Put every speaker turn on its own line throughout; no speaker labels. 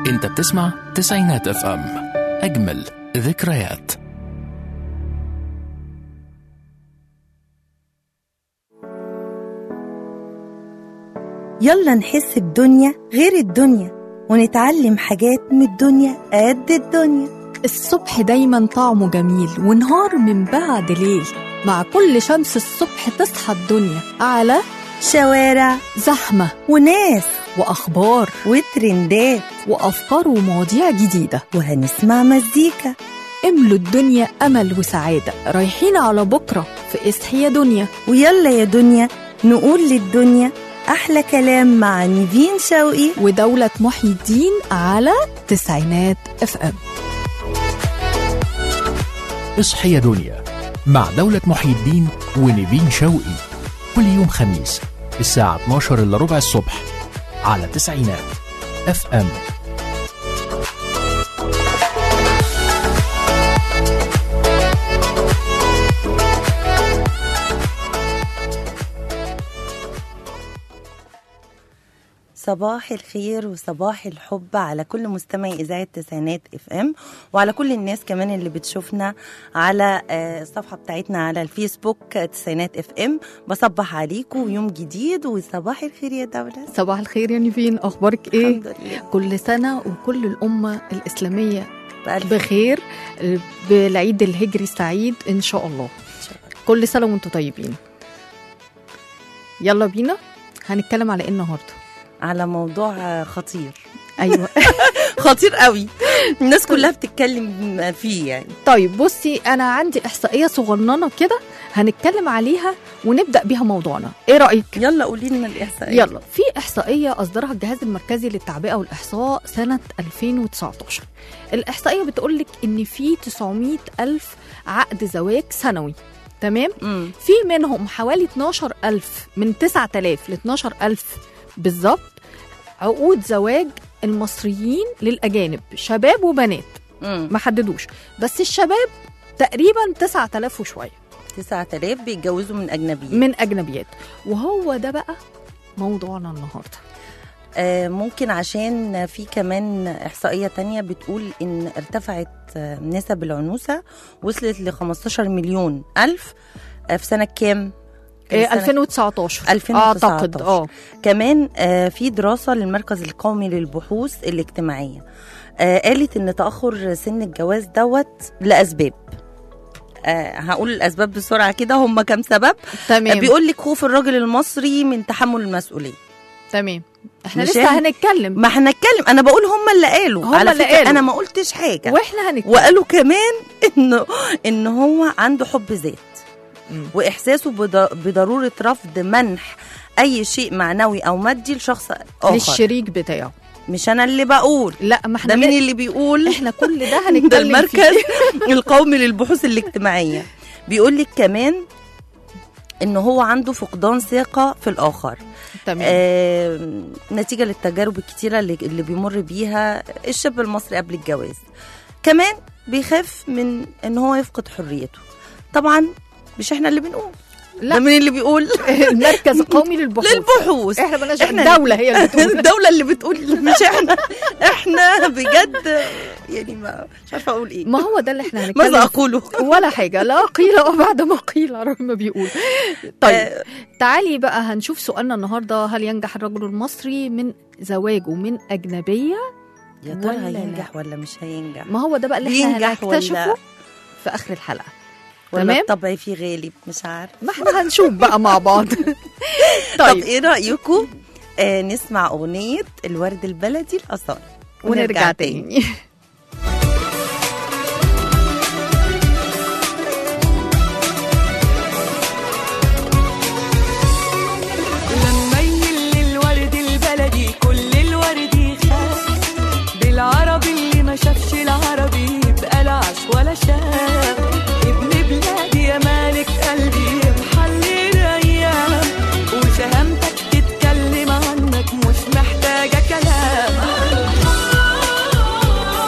انت بتسمع تسعينات اف ام اجمل ذكريات
يلا نحس بدنيا غير الدنيا ونتعلم حاجات من الدنيا قد الدنيا
الصبح دايما طعمه جميل ونهار من بعد ليل مع كل شمس الصبح تصحى الدنيا على
شوارع
زحمة
وناس
وأخبار
وترندات
وأفكار ومواضيع جديدة
وهنسمع مزيكا
املوا الدنيا أمل وسعادة رايحين على بكرة في اصحي يا دنيا
ويلا يا دنيا نقول للدنيا أحلى كلام مع نيفين شوقي
ودولة محي الدين على تسعينات اف ام
اصحي يا دنيا مع دولة محي الدين ونيفين شوقي كل يوم خميس الساعة 12 إلا ربع الصبح على تسعينات اف ام
صباح الخير وصباح الحب على كل مستمعي اذاعه تسعينات اف ام وعلى كل الناس كمان اللي بتشوفنا على آه، الصفحه بتاعتنا على الفيسبوك آه، تسعينات اف ام بصبح عليكم ويوم جديد وصباح الخير يا دوله
صباح الخير يا نيفين أخبارك إيه؟
الحمد لله
كل سنة وكل الأمة الإسلامية
بألف
بخير بالعيد الهجري السعيد إن شاء الله
شكر.
كل سنة وانتم طيبين يلا بينا هنتكلم على ايه النهارده
على موضوع آه، خطير
ايوه
خطير قوي الناس كلها بتتكلم فيه يعني
طيب بصي انا عندي احصائيه صغننه كده هنتكلم عليها ونبدا بيها موضوعنا ايه رايك
يلا قولي لنا الاحصائيه
يلا في احصائيه اصدرها الجهاز المركزي للتعبئه والاحصاء سنه 2019 الاحصائيه بتقول لك ان في 900 الف عقد زواج سنوي تمام
امم
في منهم حوالي 12000 من 9000 ل 12000 بالظبط عقود زواج المصريين للاجانب شباب وبنات
امم
ما حددوش بس الشباب تقريبا 9000 وشويه
9000 بيتجوزوا من اجنبيين
من اجنبيات وهو ده بقى موضوعنا النهارده
آه، ممكن عشان في كمان إحصائية تانية بتقول إن ارتفعت آه، نسب العنوسة وصلت ل 15 مليون ألف آه، في سنة كام؟ كان
إيه
سنة
2019
2019.
اعتقد اه
كمان آه، في دراسة للمركز القومي للبحوث الاجتماعية آه، قالت إن تأخر سن الجواز دوت لأسباب آه، هقول الأسباب بسرعة كده هم كام سبب
تمام
بيقول لك خوف الراجل المصري من تحمل المسؤولية
تمام احنا
مش
لسه
إحنا-
هنتكلم
ما احنا نتكلم انا بقول هم اللي قالوا
هم
على
اللي
فكره
قالوا.
انا ما قلتش حاجه
واحنا هنتكلم
وقالوا كمان انه ان هو عنده حب ذات
مم.
واحساسه بض- بضروره رفض منح اي شيء معنوي او مادي لشخص اخر
للشريك بتاعه
مش انا اللي بقول
لا ما احنا
ده مين
لا-
اللي بيقول
احنا كل ده هنتكلم
ده المركز
فيه.
القومي للبحوث الاجتماعيه بيقول لك كمان ان هو عنده فقدان ثقه في الاخر
تمام
آه، نتيجة للتجارب الكتيرة اللي, اللي بيمر بيها الشاب المصري قبل الجواز كمان بيخاف من ان هو يفقد حريته طبعا مش احنا اللي بنقول
لا.
ده مين اللي بيقول
المركز القومي للبحوث
للبحوث
احنا بلاش
إحنا
الدوله هي اللي بتقول
الدولة اللي بتقول مش احنا احنا بجد يعني ما مش عارفة اقول ايه
ما هو ده اللي احنا
ماذا
هنتكلم
اقوله
ولا حاجه لا قيل وبعد ما قيل على ما بيقول طيب
آه،
تعالي بقى هنشوف سؤالنا النهارده هل ينجح الرجل المصري من زواجه من اجنبيه
يا ترى
ولا لا؟
هينجح ولا مش هينجح
ما هو ده بقى اللي احنا
بينجح ولا-
هنكتشفه في اخر الحلقه
ولا
تمام.
الطبع فيه غالب مش عارف
ما احنا هنشوف بقى مع بعض
طب
طيب
ايه رايكم آه نسمع اغنيه الورد البلدي الاصاله
ونرجع تاني
لما يمل الورد البلدي كل الورد يخاف بالعربي اللي ما شافش العربي يبقى لا عاش ولا شاف ابن بلادي يا مالك قلبي محلي الايام وشهامتك تتكلم عنك مش محتاجه كلام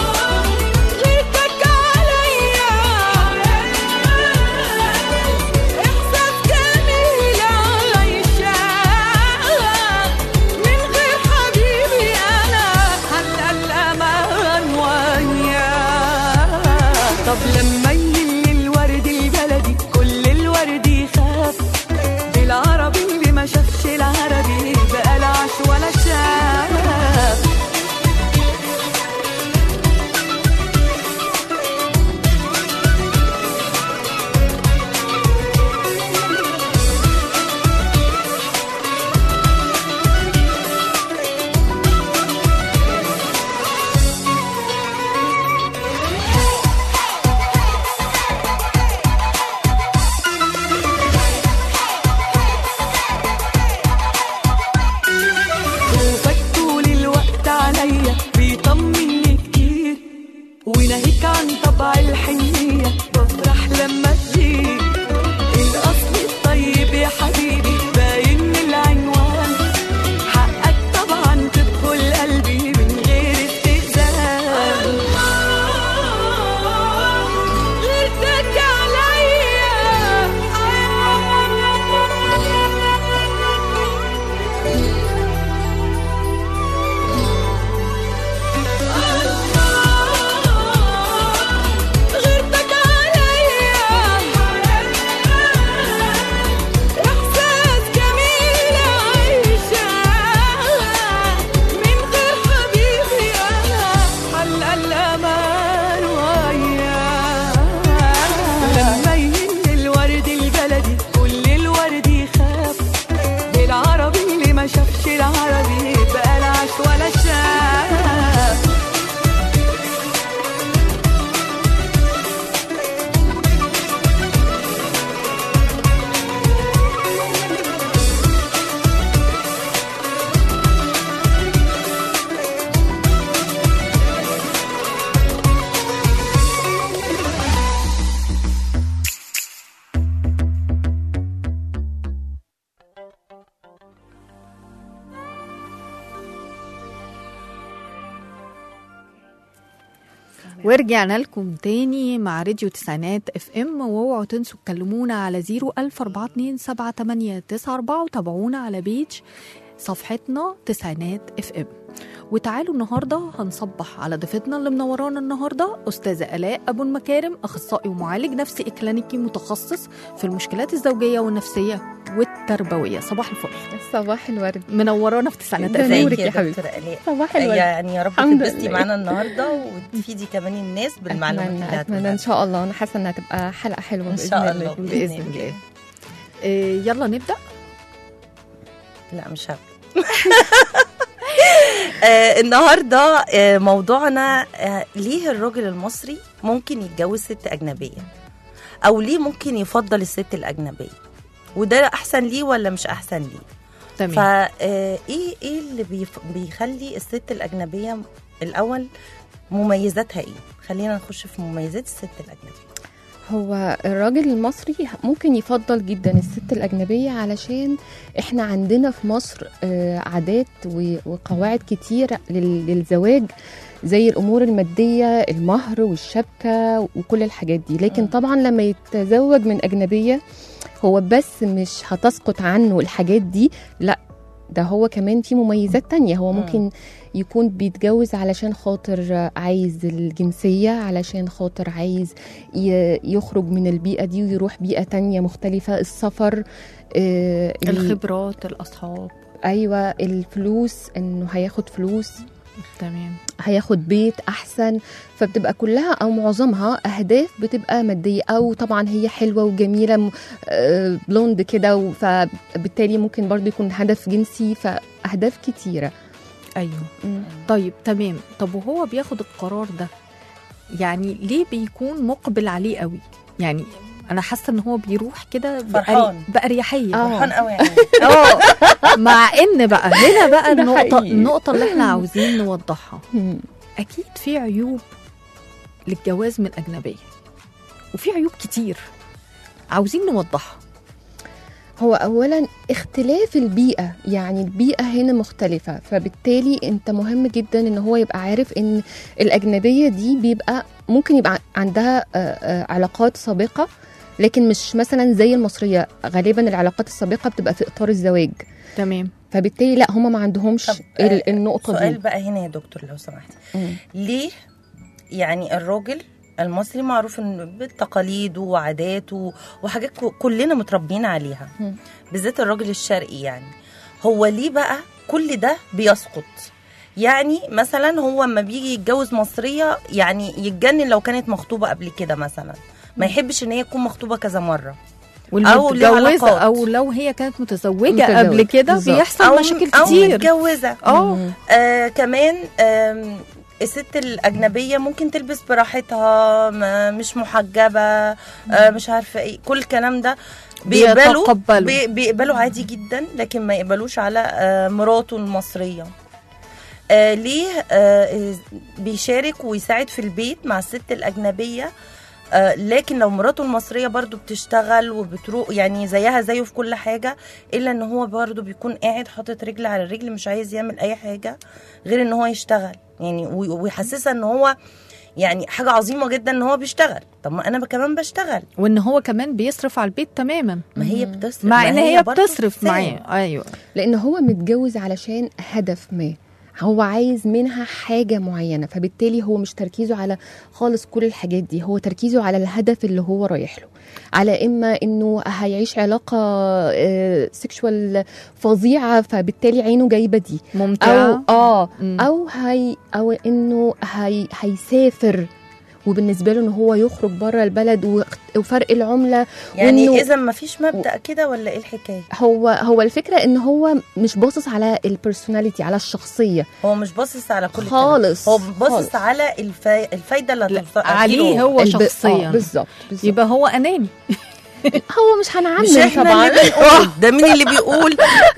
ورجعنا لكم تاني مع راديو تسعينات اف ام واوعوا تنسوا تكلمونا على 014278994 وتابعونا على بيج صفحتنا تسعينات اف ام وتعالوا النهارده هنصبح على ضيفتنا اللي منورانا النهارده استاذه الاء ابو المكارم اخصائي ومعالج نفسي اكلينيكي متخصص في المشكلات الزوجيه والنفسيه والتربويه صباح الفل
صباح الورد
منورانا في تسعينات
ده
اف
نورك
ازيك
يا
يا
حبيبتي.
دكتورة آلاء
صباح الورد
يعني يا رب
الحمد
تتبسطي
لله.
معانا النهارده وتفيدي كمان الناس بالمعلومات اللي
اتمنى اتمنى
هتقولها
ان شاء الله انا حاسه انها تبقى حلقه حلوه
إن
باذن
شاء
الله
الله.
باذن الله إيه، يلا نبدا
لا مش هبدا آه النهارده آه موضوعنا آه ليه الراجل المصري ممكن يتجوز ست اجنبيه او ليه ممكن يفضل الست الاجنبيه وده احسن ليه ولا مش احسن ليه
تمام
فا آه، ايه ايه اللي بيف- بيخلي الست الاجنبيه الاول مميزاتها ايه خلينا نخش في مميزات الست الاجنبيه
هو الراجل المصري ممكن يفضل جدا الست الأجنبية علشان احنا عندنا في مصر آه، عادات و- وقواعد كتير لل- للزواج زي الأمور المادية المهر والشبكة وكل الحاجات دي لكن
مم.
طبعا لما يتزوج من أجنبية هو بس مش هتسقط عنه الحاجات دي لا ده هو كمان في مميزات تانية هو
مم.
ممكن يكون بيتجوز علشان خاطر عايز الجنسية علشان خاطر عايز ي- يخرج من البيئة دي ويروح بيئة تانية مختلفة السفر آه، ال-
الخبرات الاصحاب
أيوة الفلوس إنه هياخد فلوس
تمام
هياخد بيت أحسن فبتبقى كلها أو معظمها أهداف بتبقى مادية أو طبعا هي حلوة وجميلة م- آه، بلوند كده و- فبالتالي ممكن برضو يكون هدف جنسي فأهداف كتيرة
ايوه
مم.
طيب تمام طب وهو بياخد القرار ده يعني ليه بيكون مقبل عليه قوي يعني انا حاسه ان هو بيروح كده بأري-
فرحان.
باريحيه
آه.
فرحان قوي يعني
اه مع ان بقى هنا بقى
ده
النقطه
حقيقي.
النقطه اللي احنا عاوزين نوضحها
مم.
اكيد في عيوب للجواز من اجنبيه وفي عيوب كتير عاوزين نوضحها
هو اولا اختلاف البيئه يعني البيئه هنا مختلفه فبالتالي انت مهم جدا ان هو يبقى عارف ان الاجنبيه دي بيبقى ممكن يبقى عندها آه، آه، علاقات سابقه لكن مش مثلا زي المصريه غالبا العلاقات السابقه بتبقى في اطار الزواج
تمام
فبالتالي لا هم ما عندهمش
طب،
ال-
آه،
النقطه
سؤال
دي
بقى هنا يا دكتور لو سمحتي
مم.
ليه يعني الراجل المصري معروف ان بالتقاليد وعاداته وحاجات ك- كلنا متربيين عليها
مم.
بالذات الراجل الشرقي يعني هو ليه بقى كل ده بيسقط يعني مثلا هو اما بيجي يتجوز مصريه يعني يتجنن لو كانت مخطوبه قبل كده مثلا ما يحبش ان هي تكون مخطوبه كذا مره أو ليه
والمتجوزه
علاقات.
او لو هي كانت متزوجه
متزوجة.
قبل كده
بالظبط.
بيحصل
او
مشاكل
او
كتير
متجوزه
اه
مم.
آه كمان آم، الست الأجنبية ممكن تلبس براحتها ما- مش محجبة آه مش عارفة ايه كل الكلام ده بيقبلوا
بيتقبلوا.
بي- بيقبلوا عادي جدا لكن ما يقبلوش على آه مراته المصرية آه ليه آه بيشارك ويساعد في البيت مع الست الأجنبية آه لكن لو مراته المصرية برضو بتشتغل وبتروح يعني زيها زيه في كل حاجة إلا إن هو برضو بيكون قاعد حاطط رجل على رجل مش عايز يعمل أي حاجة غير إن هو يشتغل يعني وي- ويحسسها إن هو يعني حاجة عظيمة جدا إن هو بيشتغل طب ما أنا كمان بشتغل
وان هو كمان بيصرف على البيت تماما
ما هي بتصرف
مع
ما
ان هي
برضو
بتصرف
بتساعد.
معاه ايوه
لان هو متجوز علشان هدف ما هو عايز منها حاجة معينة فبالتالي هو مش تركيزه على خالص كل الحاجات دي هو تركيزه على الهدف اللي هو رايح له على إما إنه هيعيش علاقة سيكشوال فظيعة فبالتالي عينه جايبة دي
ممتعه
أو آه
مم.
أو هي أو إنه هي هيسافر وبالنسبة له إن هو يخرج بره البلد واخت- وفرق العملة
يعني
وإنه-
إذا ما فيش مبدأ كده ولا إيه الحكاية
هو هو الفكرة إن هو مش باصص على البيرسوناليتي على الشخصية
هو مش باصص على كل
خالص،
الكلام. هو باصص
خالص.
على الفا... الفايدة اللي
لا،
هتوصل
عليه هو
الب-
شخصيا
آه بالظبط بالظبط
يبقى هو اناني
هو مش هنعمم
مش احنا
طبعا
اللي بنقول ده مين اللي بيقول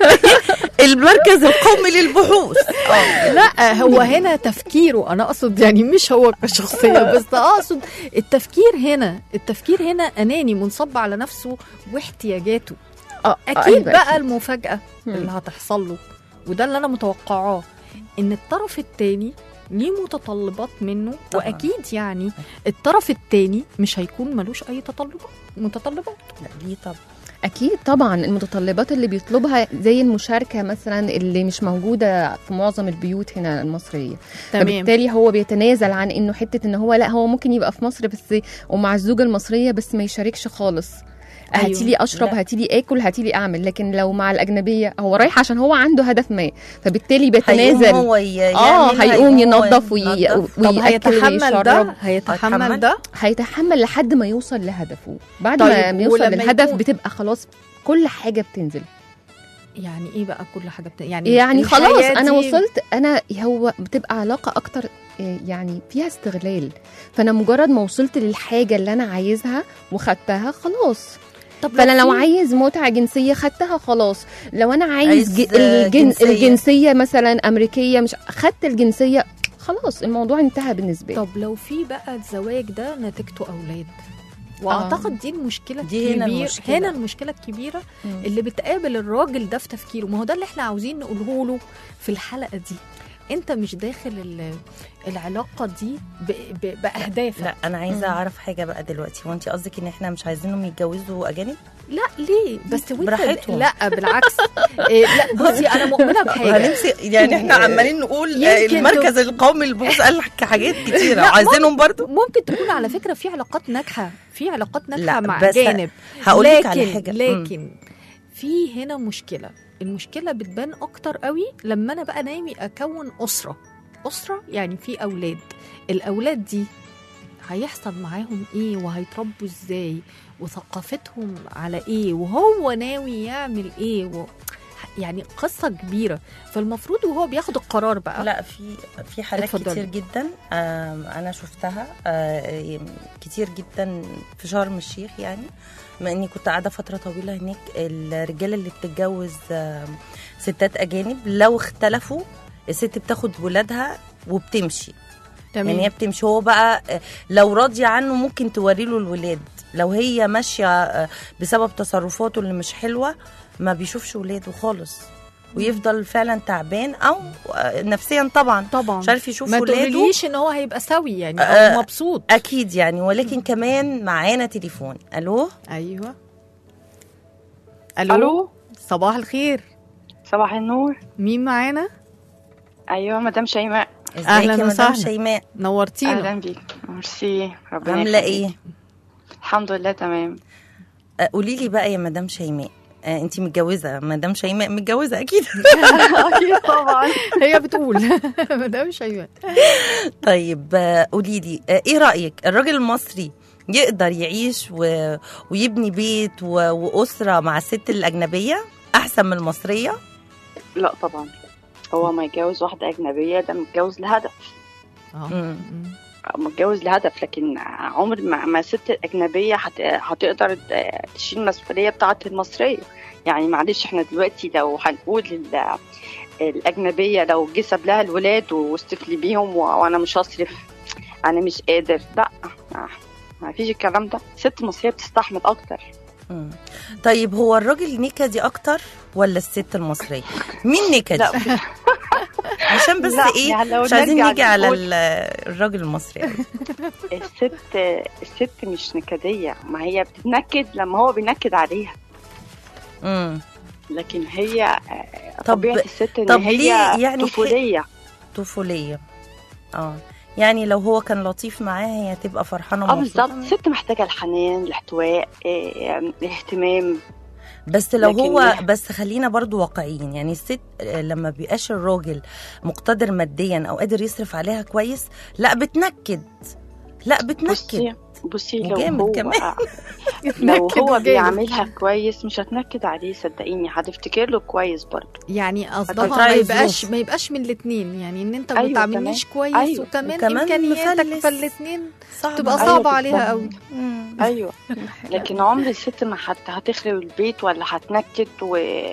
المركز القومي للبحوث اه
لا هو هنا تفكيره انا اقصد يعني مش هو كشخصيه بس اقصد التفكير هنا التفكير هنا اناني منصب على نفسه واحتياجاته
آه،
اكيد
أيوة،
بقى المفاجاه
مم.
اللي هتحصل له وده اللي انا متوقعاه ان الطرف التاني ليه متطلبات منه
طبعاً.
واكيد يعني الطرف التاني مش هيكون ملوش اي تطلبات متطلبات
لا ليه طب
اكيد طبعا المتطلبات اللي بيطلبها زي المشاركه مثلا اللي مش موجوده في معظم البيوت هنا المصريه
تمام
فبالتالي هو بيتنازل عن انه حته ان هو لا هو ممكن يبقى في مصر بس ومع الزوجه المصريه بس ما يشاركش خالص
أيوة.
هاتي لي اشرب
لا.
هاتي لي اكل هاتي لي اعمل لكن لو مع الاجنبيه هو رايح عشان هو عنده هدف ما فبالتالي
هيقوم
بيتنازل
هو ي-
اه
يعمل،
هيقوم
هو
ينظف وي...
ينظف.
طب
ويأكل
هيتحمل
ويشرب
ده هيتحمل
هيتحمل؟
ده
هيتحمل لحد ما يوصل لهدفه بعد
طيب،
ما يوصل
ولما
للهدف
يكون-
بتبقى خلاص كل حاجه بتنزل
يعني ايه بقى كل حاجه بت... يعني
يعني خلاص
الحياة
انا
دي-
وصلت انا هو بتبقى علاقه اكتر آه، يعني فيها استغلال فانا مجرد ما وصلت للحاجه اللي انا عايزها وخدتها خلاص
طب
فانا لو
في-
عايز متعه جنسيه خدتها خلاص لو انا عايز,
عايز،
ج...
آه،
الجن...
جنسية.
الجنسيه مثلا امريكيه مش خدت الجنسيه خلاص الموضوع انتهى بالنسبه لي
طب لو في بقى الزواج ده نتيجته اولاد واعتقد دي المشكله
دي هنا
الكبيرة-
المشكلة.
هنا المشكله الكبيره
مم.
اللي بتقابل الراجل ده في تفكيره ما هو ده اللي احنا عاوزين نقوله له في الحلقه دي انت مش داخل ال- العلاقه دي ب... ب... باهدافك
لا انا عايزه اعرف حاجه بقى دلوقتي هو انت قصدك ان احنا مش عايزينهم يتجوزوا اجانب
لا ليه بس وانت
براحتهم.
لا بالعكس إيه لا بصي انا مؤمنه بحاجه
هنمسك يعني احنا عمالين نقول آه،
يمكن
المركز القومي للبحوث قال حاجات كتيره عايزينهم برضو
ممكن تكون على فكره في علاقات ناجحه في علاقات ناجحه
لا،
مع
بس
جانب
هقول لك
لكن
على حاجه مم.
لكن في هنا مشكله المشكله بتبان اكتر قوي لما انا بقى ناوي اكون اسره اسره يعني في اولاد الاولاد دي هيحصل معاهم ايه وهيتربوا ازاي وثقافتهم على ايه وهو ناوي يعمل ايه و... يعني قصه كبيره فالمفروض وهو بياخد القرار بقى
لا في في حالات
اتفضلي.
كتير جدا آم، انا شفتها آه، كتير جدا في شرم الشيخ يعني بما اني كنت قاعده فتره طويله هناك الرجاله اللي بتتجوز آم، ستات اجانب لو اختلفوا الست بتاخد ولادها وبتمشي يعني هي بتمشي هو بقى آه، لو راضيه عنه ممكن توري له الولاد لو هي ماشيه آه، بسبب تصرفاته اللي مش حلوه ما بيشوفش ولاده خالص ويفضل فعلا تعبان او آه، نفسيا طبعا
طبعا
مش عارف يشوف
ما
ولاده
تقوليش ان هو هيبقى سوي يعني
آه،
او مبسوط
اكيد يعني ولكن كمان معانا تليفون الو
ايوه الو,
الو
صباح الخير
صباح النور
مين معانا
ايوه مدام شيماء
ازيك
أهلاً
يا مدام
وسهلاً.
شيماء
نورتينا
اهلا بيك ميرسي ربنا
عامله
يخليك.
ايه
الحمد لله تمام
آه، قولي لي بقى يا مدام شيماء آه انت متجوزه مدام شيماء متجوزه اكيد
اكيد طبعا
هي بتقول مدام شيماء
طيب آه، قولي لي آه، ايه رايك الراجل المصري يقدر يعيش و... ويبني بيت و... واسره مع الست الاجنبيه احسن من المصريه
لا طبعا هو ما يتجوز واحدة أجنبية ده متجوز لهدف
اه
مم.
مم.
متجوز لهدف لكن عمر ما ما ست الأجنبية هت... هتقدر تشيل المسؤولية بتاعة المصرية يعني معلش احنا دلوقتي لو هنقول ال... الأجنبية لو جه ساب لها الولاد واصرف لي بيهم و... وأنا مش هصرف أنا مش قادر لا ما فيش الكلام ده الست المصرية بتستحمل أكتر
مم. طيب هو الراجل نكدي اكتر ولا الست المصريه مين نكدي
لا
عشان بس
لا،
ايه
يعني لو
مش عايزين
نرجع
نيجي على
نقول-
ال- الراجل المصري أوي.
الست الست مش نكدية ما هي بتتنكد لما هو بينكد عليها
مم.
لكن هي آه،
طب-
طبيعة الست ان
طب
هي
ليه يعني
طفولية
طفوليه اه يعني لو هو كان لطيف معاها هي هتبقى فرحانه
اه
ومبسوطة.
بالظبط الست محتاجة الحنان الاحتواء آه، الاهتمام
بس لو
لكن-
هو بس خلينا برضو واقعيين يعني الست آه، لما بيبقاش الراجل مقتدر ماديا او قادر يصرف عليها كويس لا بتنكد لا بتنكد
بصي بصي لو
وجامد
هو
كمان.
لو
يتنكد
هو
وجامد.
بيعملها كويس مش هتنكد عليه صدقيني هتفتكر له كويس برضه
يعني قصدها ما
هتراعي
يبقاش
الظروف.
ما يبقاش من الاثنين يعني ان انت ما
أيوة
بتعاملنيش كويس
أيوة.
وكمان,
وكمان
امكانياتك
مفلس.
فالاثنين
صعب
تبقى
أوي.
صعبه
أيوة
عليها
بالظبط.
قوي
مم.
ايوه لكن عمر الست ما حت هتخرب البيت ولا هتنكد و...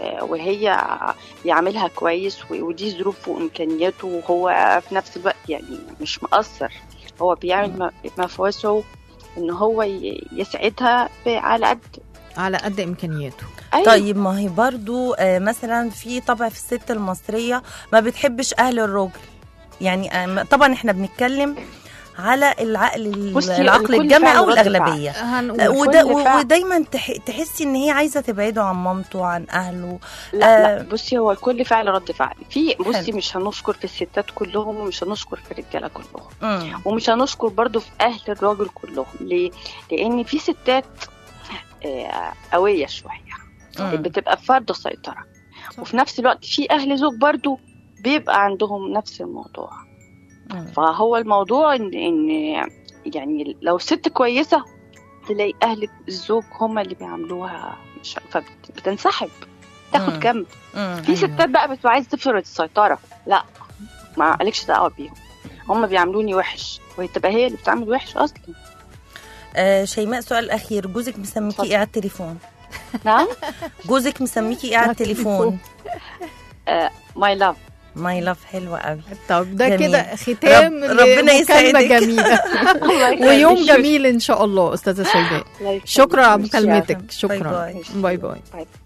وهي يعملها كويس و... ودي ظروفه وامكانياته وهو في نفس الوقت يعني مش مقصر هو بيعمل ما- ما في وسعه ان هو ي... يسعدها ب- على قد
على قد امكانياته
أيوة.
طيب ما هي برضو آه، مثلا في طبع في الست المصريه ما بتحبش اهل الراجل يعني آم، طبعا احنا بنتكلم على العقل ال-
بصي،
العقل
الكل
الجمعي
فعل
او
رد
الاغلبيه
هنقول
آه، وده
كل
و-
فعل.
ودايما تح تحسي ان هي عايزه تبعده عن مامته عن اهله
لا
آه.
لا بصي هو الكل فعل رد فعل في بصي
حلو.
مش هنشكر في الستات كلهم ومش هنشكر في الرجاله كلهم
مم.
ومش هنشكر برضو في اهل الراجل كلهم ليه لان في ستات آه، قويه شويه
مم.
بتبقى فرض سيطره وفي نفس الوقت في اهل زوج برضو بيبقى عندهم نفس الموضوع
مم.
فهو الموضوع ان ان يعني لو ست كويسه تلاقي اهل الزوج هم اللي بيعملوها مش فبتنسحب تاخد
مم.
جنب
مم.
في ستات بقى بتبقى عايزه تفرض السيطره لا ما عليكش دعوه بيهم هم بيعاملوني وحش وهي تبقى هي اللي بتعمل وحش اصلا
آه شيماء سؤال اخير جوزك مسميكي
اتفضل.
ايه على التليفون
نعم
جوزك مسميكي ايه على
على
التليفون
ماي لاف
ماي لاف حلوه قوي
طب ده
جميل.
كده ختام
رب- ربنا
لمكالمة
يسعدك.
جميلة ويوم جميل ان شاء الله استاذة شيماء شكرا على مكالمتك شكرا
باي
باي باي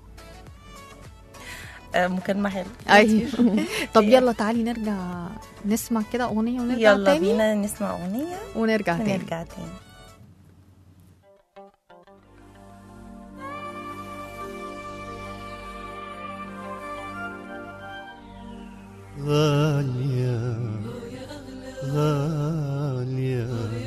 آه مكالمه حلوه
ايوه طب يلا تعالي نرجع نسمع كده اغنية ونرجع
يلا
تاني
بينا نسمع اغنيه
ونرجع تاني
ونرجع تاني
غالية غالية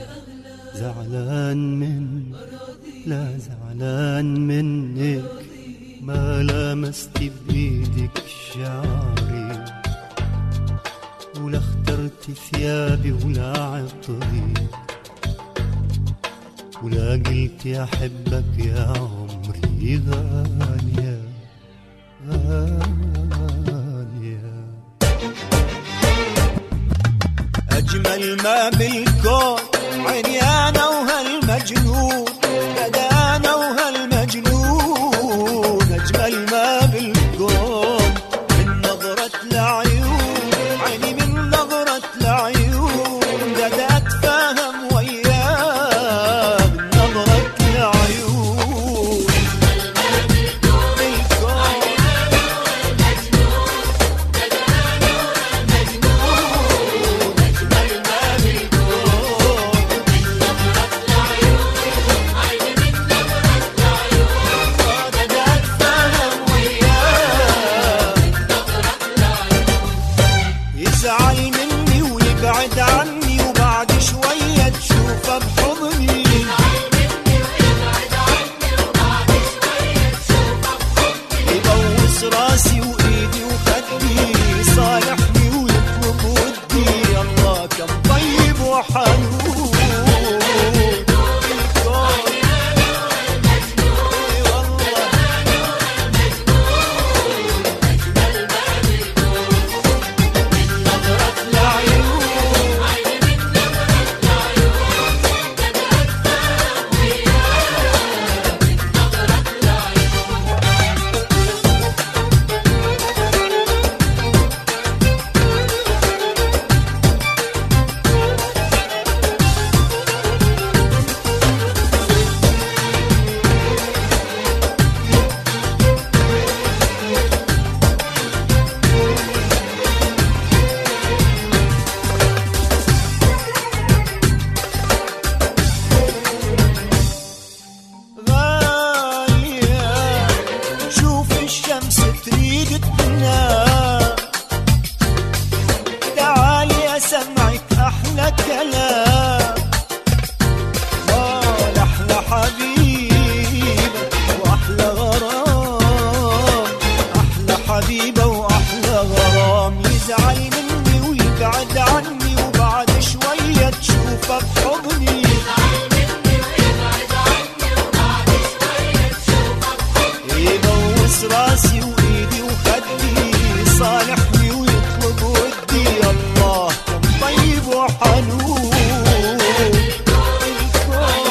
زعلان من لا زعلان منك ما لمست بإيدك شعري ولا اخترت ثيابي ولا عطري ولا قلت أحبك يا عمري غالية غالية أجمل ما بالكون عيني أنا وهالمجنون أنا أنا وهالمجنون أجمل ما بالكون من نظرة العيون عيني من نظرة العيون بدأت أتفاهم وياه من نظرة العيون بالكون يزعل مني ويبعد عني وبعد شوية تشوفه بحضني يبوس راسي وايدي وخدي صالحني ويطلب ودي الله كم طيب وحنون الكون إي والله نظرة العيون غالية شوف الشمس تريد تنام تعالي أسمعك أحلى كلام قال أحلى حبيبة وأحلى غرام أحلى حبيبة وأحلى غرام يزعل مني ويبعد عني وبعد شوية تشوفه بحضني يبوس راسي وايدي وخدي صالحني ويطلب ودي الله كم طيب وحنون الكون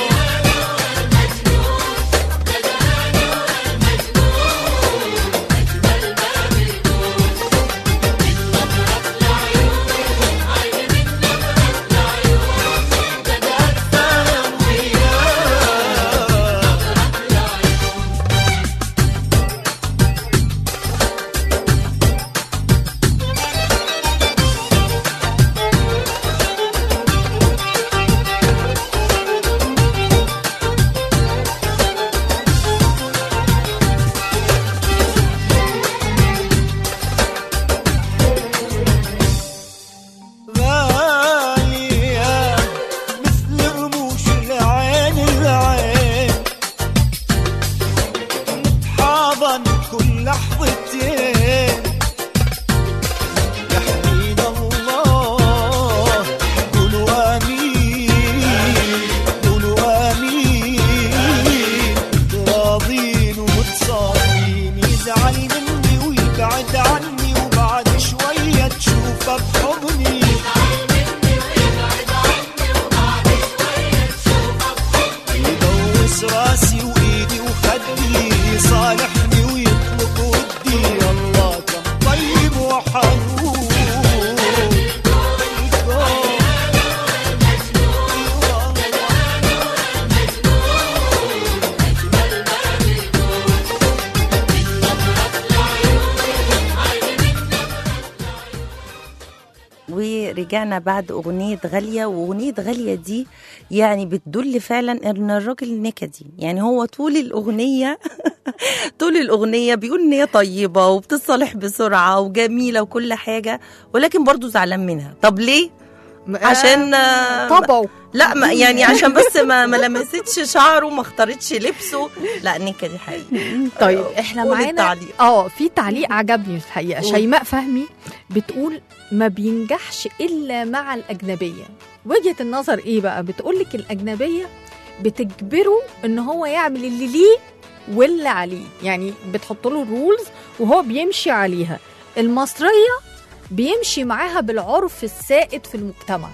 ورجعنا بعد أغنية غالية وأغنية غالية دي يعني بتدل فعلا إن الراجل نكدي يعني هو طول الأغنية طول الأغنية بيقول إن هي طيبة وبتصالح بسرعة وجميلة وكل حاجة ولكن برضو زعلان منها طب ليه؟ عشان آه،
طبعه
لا ما يعني عشان بس ما ما لمستش شعره ما اختارتش لبسه لا نكدي حقيقي
طيب احنا
قولي
معانا
التعليق.
اه في تعليق عجبني الحقيقه
قول.
شيماء فهمي بتقول ما بينجحش الا مع الاجنبيه وجهه النظر ايه بقى بتقول لك الاجنبيه بتجبره ان هو يعمل اللي ليه واللي عليه يعني بتحط له الرولز وهو بيمشي عليها المصريه بيمشي معاها بالعرف السائد في المجتمع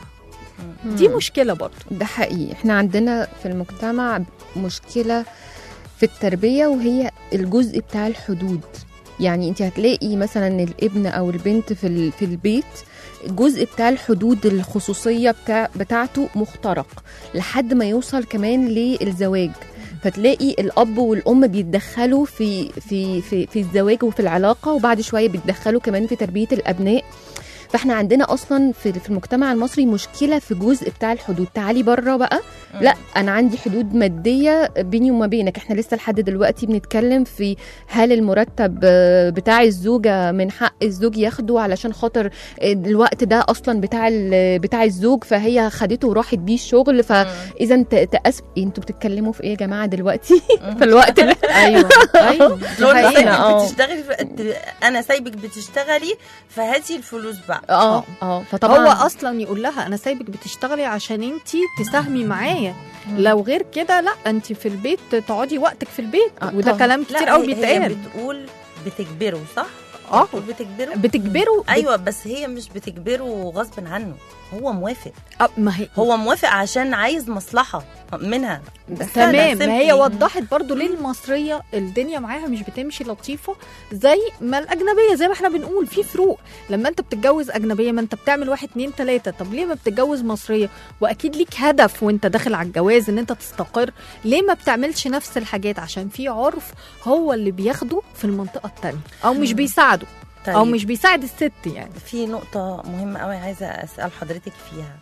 دي مشكله برضه
ده حقيقي احنا عندنا في المجتمع مشكلة في التربية وهي الجزء بتاع الحدود يعني انت هتلاقي مثلا الابن او البنت في ال- في البيت الجزء بتاع الحدود الخصوصية بتاع بتاعته مخترق لحد ما يوصل كمان للزواج فتلاقي الاب والام بيتدخلوا في في في في الزواج وفي العلاقه وبعد شويه بيتدخلوا كمان في تربيه الابناء فاحنا عندنا اصلا في في المجتمع المصري مشكله في جزء بتاع الحدود تعالي بره بقى لا انا عندي حدود ماديه بيني وما بينك احنا لسه لحد دلوقتي بنتكلم في هل المرتب آه، بتاع الزوجه من حق الزوج ياخده علشان خاطر آه، الوقت ده اصلا بتاع ال- بتاع الزوج فهي خدته وراحت بيه الشغل فاذا ت- تأس انتوا بتتكلموا في ايه يا جماعه دلوقتي في الوقت ده
ايوه ايوه دي
لو انا
حقيقة.
سايبك
آه.
بتشتغلي في- انا سايبك بتشتغلي فهاتي الفلوس بقى
اه اه فطبعا
هو اصلا يقول لها انا سايبك بتشتغلي عشان انت تساهمي معايا لو غير كده لا انت في البيت تقعدي وقتك في البيت
آه،
وده
طبعا.
كلام كتير قوي
هي- هي
بيتقال
بتقول بتجبره صح؟
اه
بتقول بتجبره
بتجبره
ايوه بس هي مش بتجبره غصب عنه هو موافق
آه، ما هي
هو موافق عشان عايز مصلحه منها
تمام ما هي
simply.
وضحت برضو ليه المصريه الدنيا معاها مش بتمشي لطيفه زي ما الاجنبيه زي ما احنا بنقول في فروق لما انت بتتجوز اجنبيه ما انت بتعمل واحد اتنين تلاته طب ليه ما بتتجوز مصريه واكيد ليك هدف وانت داخل على الجواز ان انت تستقر ليه ما بتعملش نفس الحاجات عشان في عرف هو اللي بياخده في المنطقه التانية او مش بيساعده
طيب.
او مش بيساعد الست يعني
في نقطة مهمة قوي عايزة أسأل حضرتك فيها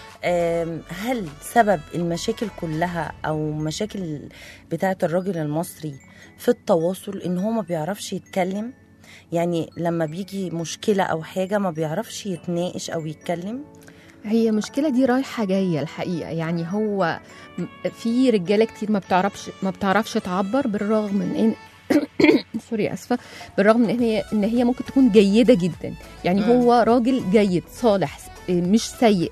أم، هل سبب المشاكل كلها أو مشاكل بتاعة الراجل المصري في التواصل إن هو ما بيعرفش يتكلم يعني لما بيجي مشكلة أو حاجة ما بيعرفش يتناقش أو يتكلم
هي المشكله دي رايحه جايه الحقيقه يعني هو م- في رجاله كتير ما بتعرفش ما بتعرفش تعبر بالرغم من ان سوري اسفه بالرغم من ان هي ان هي ممكن تكون جيده جدا يعني
مم.
هو راجل جيد صالح س- مش سيء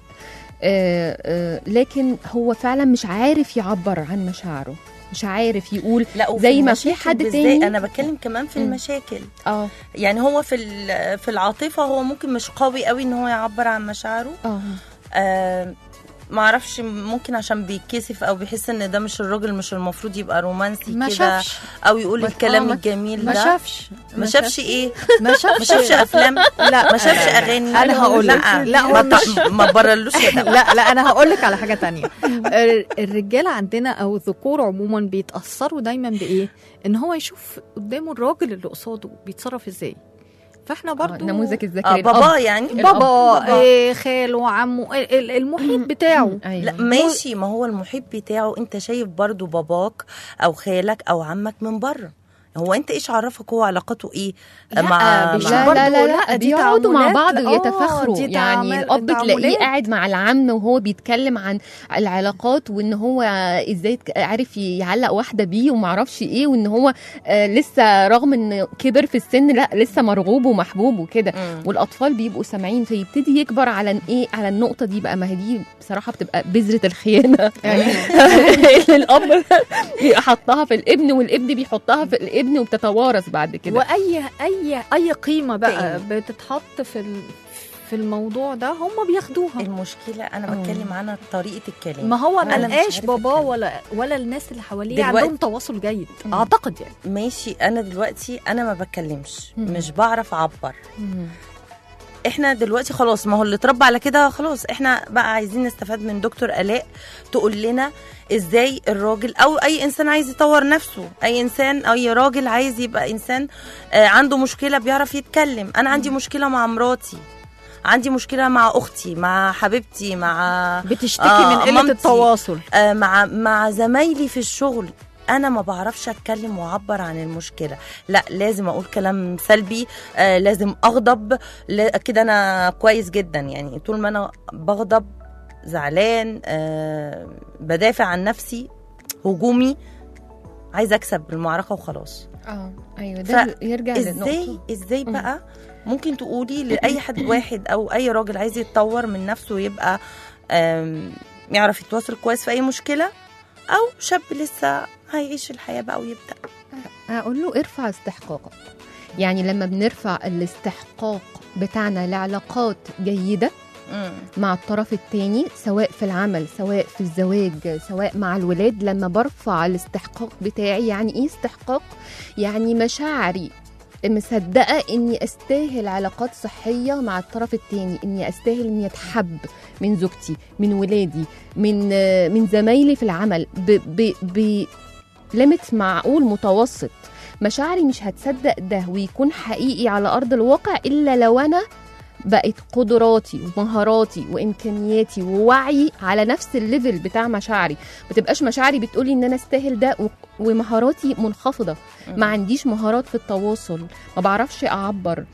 آه، آه، لكن هو فعلا مش عارف يعبر عن مشاعره مش عارف يقول
لا وفي
زي ما في
المشاكل
حد
بالذات،
تاني-
أنا بتكلم كمان في
مم.
المشاكل
اه
يعني هو في ال- في العاطفة هو ممكن مش قوي قوي إن هو يعبر عن مشاعره
اه
آه ما اعرفش ممكن عشان بيتكسف او بيحس ان ده مش الراجل مش المفروض يبقى رومانسي
ما
كده
شافش
او يقول
ما-
الكلام
آه، ما-
الجميل
ما
ده
شافش
ما شافش ايه
ما شافش
ما شافش افلام
لا
ما شافش
لا، لا.
اغاني
انا هقول لك
لا
لا
ما
هو مش
ط- ما برلوش يا ده.
لا لا انا هقول لك على حاجه تانية الر- الرجاله عندنا او الذكور عموما بيتاثروا دايما بايه ان هو يشوف قدامه الراجل اللي قصاده بيتصرف ازاي فاحنا
آه،
برضو
نموذج
اه
الذكي
بابا يعني
بابا إيه خاله عمه ال- ال- المحيط بتاعه
أيوة.
لا ماشي ما هو المحيط بتاعه انت شايف برضو باباك او خالك او عمك من بره هو انت ايش عرفك هو علاقته ايه
لا،
مع
بيشوف
مع-
لا لا
برضو
لا,
لا،
لا
دي
بيقعدوا مع
تعاملات،
بعض
آه،
ويتفاخروا
دي
يعني
تعامل-
الاب تلاقيه
تعاملات.
قاعد مع العم وهو بيتكلم عن العلاقات وان هو ازاي ك- عارف يعلق واحده بيه ومعرفش ايه وان هو آه لسه رغم ان كبر في السن لا لسه مرغوب ومحبوب وكده
مم.
والاطفال بيبقوا سامعين فيبتدي يكبر على ن- ايه على النقطه دي بقى ما هي دي بصراحه بتبقى بذره الخيانه يعني الاب حطها في الابن والابن بيحطها في الابن وبتتوارث بعد كده
واي اي اي قيمه بقى
تاني.
بتتحط في ال- في الموضوع ده هم بياخدوها
المشكله انا
آه.
بتكلم عن طريقه الكلام
ما هو
أنا
ما
مش
لقاش
عارفة
باباه
أتكلم.
ولا ولا الناس اللي حواليه
دلوقتي-
عندهم تواصل جيد
مم.
اعتقد يعني
ماشي انا دلوقتي انا ما بتكلمش
مم.
مش بعرف اعبر احنا دلوقتي خلاص ما هو اللي اتربى على كده خلاص احنا بقى عايزين نستفاد من دكتور الاء تقول لنا ازاي الراجل او اي انسان عايز يطور نفسه اي انسان اي راجل عايز يبقى انسان آه، عنده مشكله بيعرف يتكلم انا عندي مشكله مع مراتي عندي مشكله مع اختي مع حبيبتي مع
بتشتكي
آه،
من قله
مامتي.
التواصل
آه، مع مع زمايلي في الشغل انا ما بعرفش اتكلم واعبر عن المشكله لا لازم اقول كلام سلبي آه لازم اغضب لا- كده انا كويس جدا يعني طول ما انا بغضب زعلان آه بدافع عن نفسي هجومي عايزه اكسب المعركه وخلاص
اه ايوه ده يرجع
ازاي
للنقطه
ازاي
مم.
بقى ممكن تقولي لاي حد واحد او اي راجل عايز يتطور من نفسه ويبقى آم، يعرف يتواصل كويس في اي مشكله او شاب لسه هيعيش الحياه بقى ويبدا
اقول له ارفع استحقاقك يعني لما بنرفع الاستحقاق بتاعنا لعلاقات جيده
مم.
مع الطرف الثاني سواء في العمل سواء في الزواج سواء مع الولاد لما برفع الاستحقاق بتاعي يعني ايه استحقاق يعني مشاعري مصدقه اني استاهل علاقات صحيه مع الطرف الثاني اني استاهل اني اتحب من زوجتي من ولادي من من زمايلي في العمل ب ب ب ليميت معقول متوسط مشاعري مش هتصدق ده ويكون حقيقي على ارض الواقع الا لو انا بقت قدراتي ومهاراتي وامكانياتي ووعي على نفس الليفل بتاع مشاعري ما تبقاش مشاعري بتقولي ان انا استاهل ده و- ومهاراتي منخفضه ما عنديش مهارات في التواصل ما بعرفش اعبر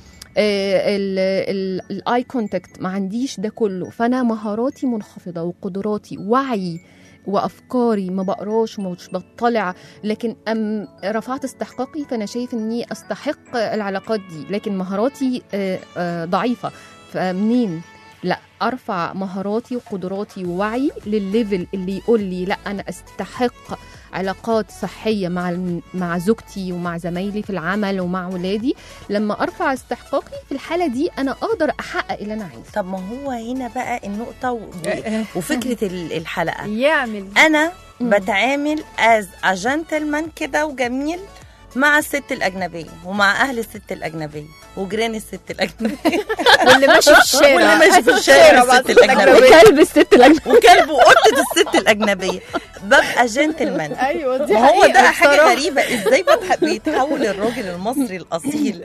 الاي كونتاكت ما عنديش ده كله فانا مهاراتي منخفضه وقدراتي وعي وافكاري ما بقراش ومش بطلع لكن ام رفعت استحقاقي فانا شايف اني استحق العلاقات دي لكن مهاراتي آه، آه، ضعيفه فمنين لا ارفع مهاراتي وقدراتي ووعي للليفل اللي يقول لي لا انا استحق علاقات صحيه مع الم- مع زوجتي ومع زمايلي في العمل ومع ولادي لما ارفع استحقاقي في الحاله دي انا اقدر احقق اللي انا عايزه
طب ما هو هنا بقى النقطه و... وفكره ال- الحلقه
يعمل
انا
مم.
بتعامل از ا جنتلمان كده وجميل مع الست الاجنبيه ومع اهل الست الاجنبيه وجيران الست الاجنبيه
واللي ماشي في الشارع
واللي ماشي في الشارع
مع
الست الأجنبية.
وكلب الست الاجنبيه
وكلب وقطه الست الاجنبيه ببقى جنتلمان
ايوه دي
ما هو
حقيقة
ده حاجه
بصراحة.
غريبه ازاي بتح- بيتحول الراجل المصري الاصيل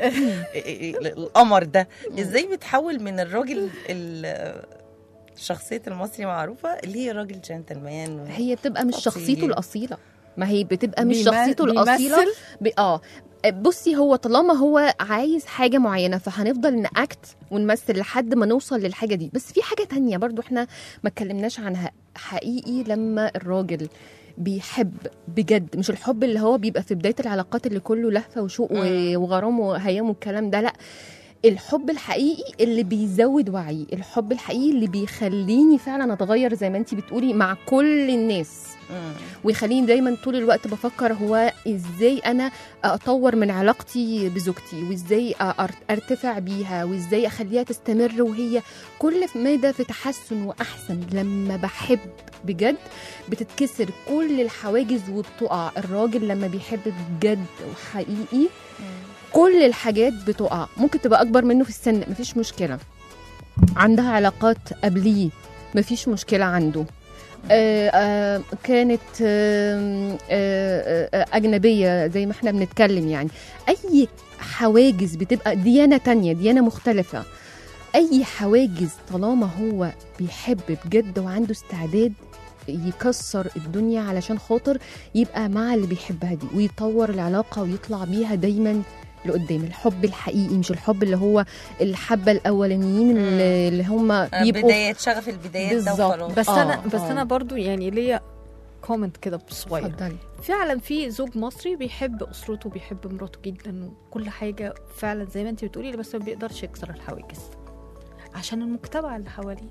القمر ده ازاي بيتحول من الراجل ال- شخصيه المصري معروفه اللي هي راجل جنتلمان و-
هي بتبقى مش
أصيل.
شخصيته الاصيله ما هي بتبقى مش
بيما-
شخصيته الاصيله
بيمثل؟
ب... اه بصي هو طالما هو عايز حاجه معينه فهنفضل ناكت ونمثل لحد ما نوصل للحاجه دي بس في حاجه تانية برضو احنا ما اتكلمناش عنها حقيقي لما الراجل بيحب بجد مش الحب اللي هو بيبقى في بدايه العلاقات اللي كله لهفه وشوق و- وغرام وهيام والكلام ده لا الحب الحقيقي اللي بيزود وعي الحب الحقيقي اللي بيخليني فعلا اتغير زي ما انتي بتقولي مع كل الناس
مم.
ويخليني دايما طول الوقت بفكر هو ازاي انا اطور من علاقتي بزوجتي وازاي أر- ارتفع بيها وازاي اخليها تستمر وهي كل مدى في تحسن واحسن لما بحب بجد بتتكسر كل الحواجز وبتقع الراجل لما بيحب بجد وحقيقي كل الحاجات بتقع ممكن تبقى اكبر منه في السن مفيش مشكله عندها علاقات قبليه مفيش مشكله عنده آه، آه، كانت آم، آه، آه، أجنبية زي ما احنا بنتكلم يعني أي حواجز بتبقى ديانة تانية ديانة مختلفة أي حواجز طالما هو بيحب بجد وعنده استعداد يكسر الدنيا علشان خاطر يبقى مع اللي بيحبها دي ويطور العلاقة ويطلع بيها دايما لقدام الحب الحقيقي مش الحب اللي هو الحبة الأولانيين اللي اللي هم بيبقوا
بداية شغف البدايات ده
بالظبط.
وخلاص
بس
آه،
انا بس
آه.
انا برضو يعني ليا كومنت كده صغير
اتفضلي
فعلا في زوج مصري بيحب اسرته بيحب مراته جدا وكل حاجه فعلا زي ما انت بتقولي بس ما بيقدرش يكسر الحواجز عشان المجتمع اللي حواليه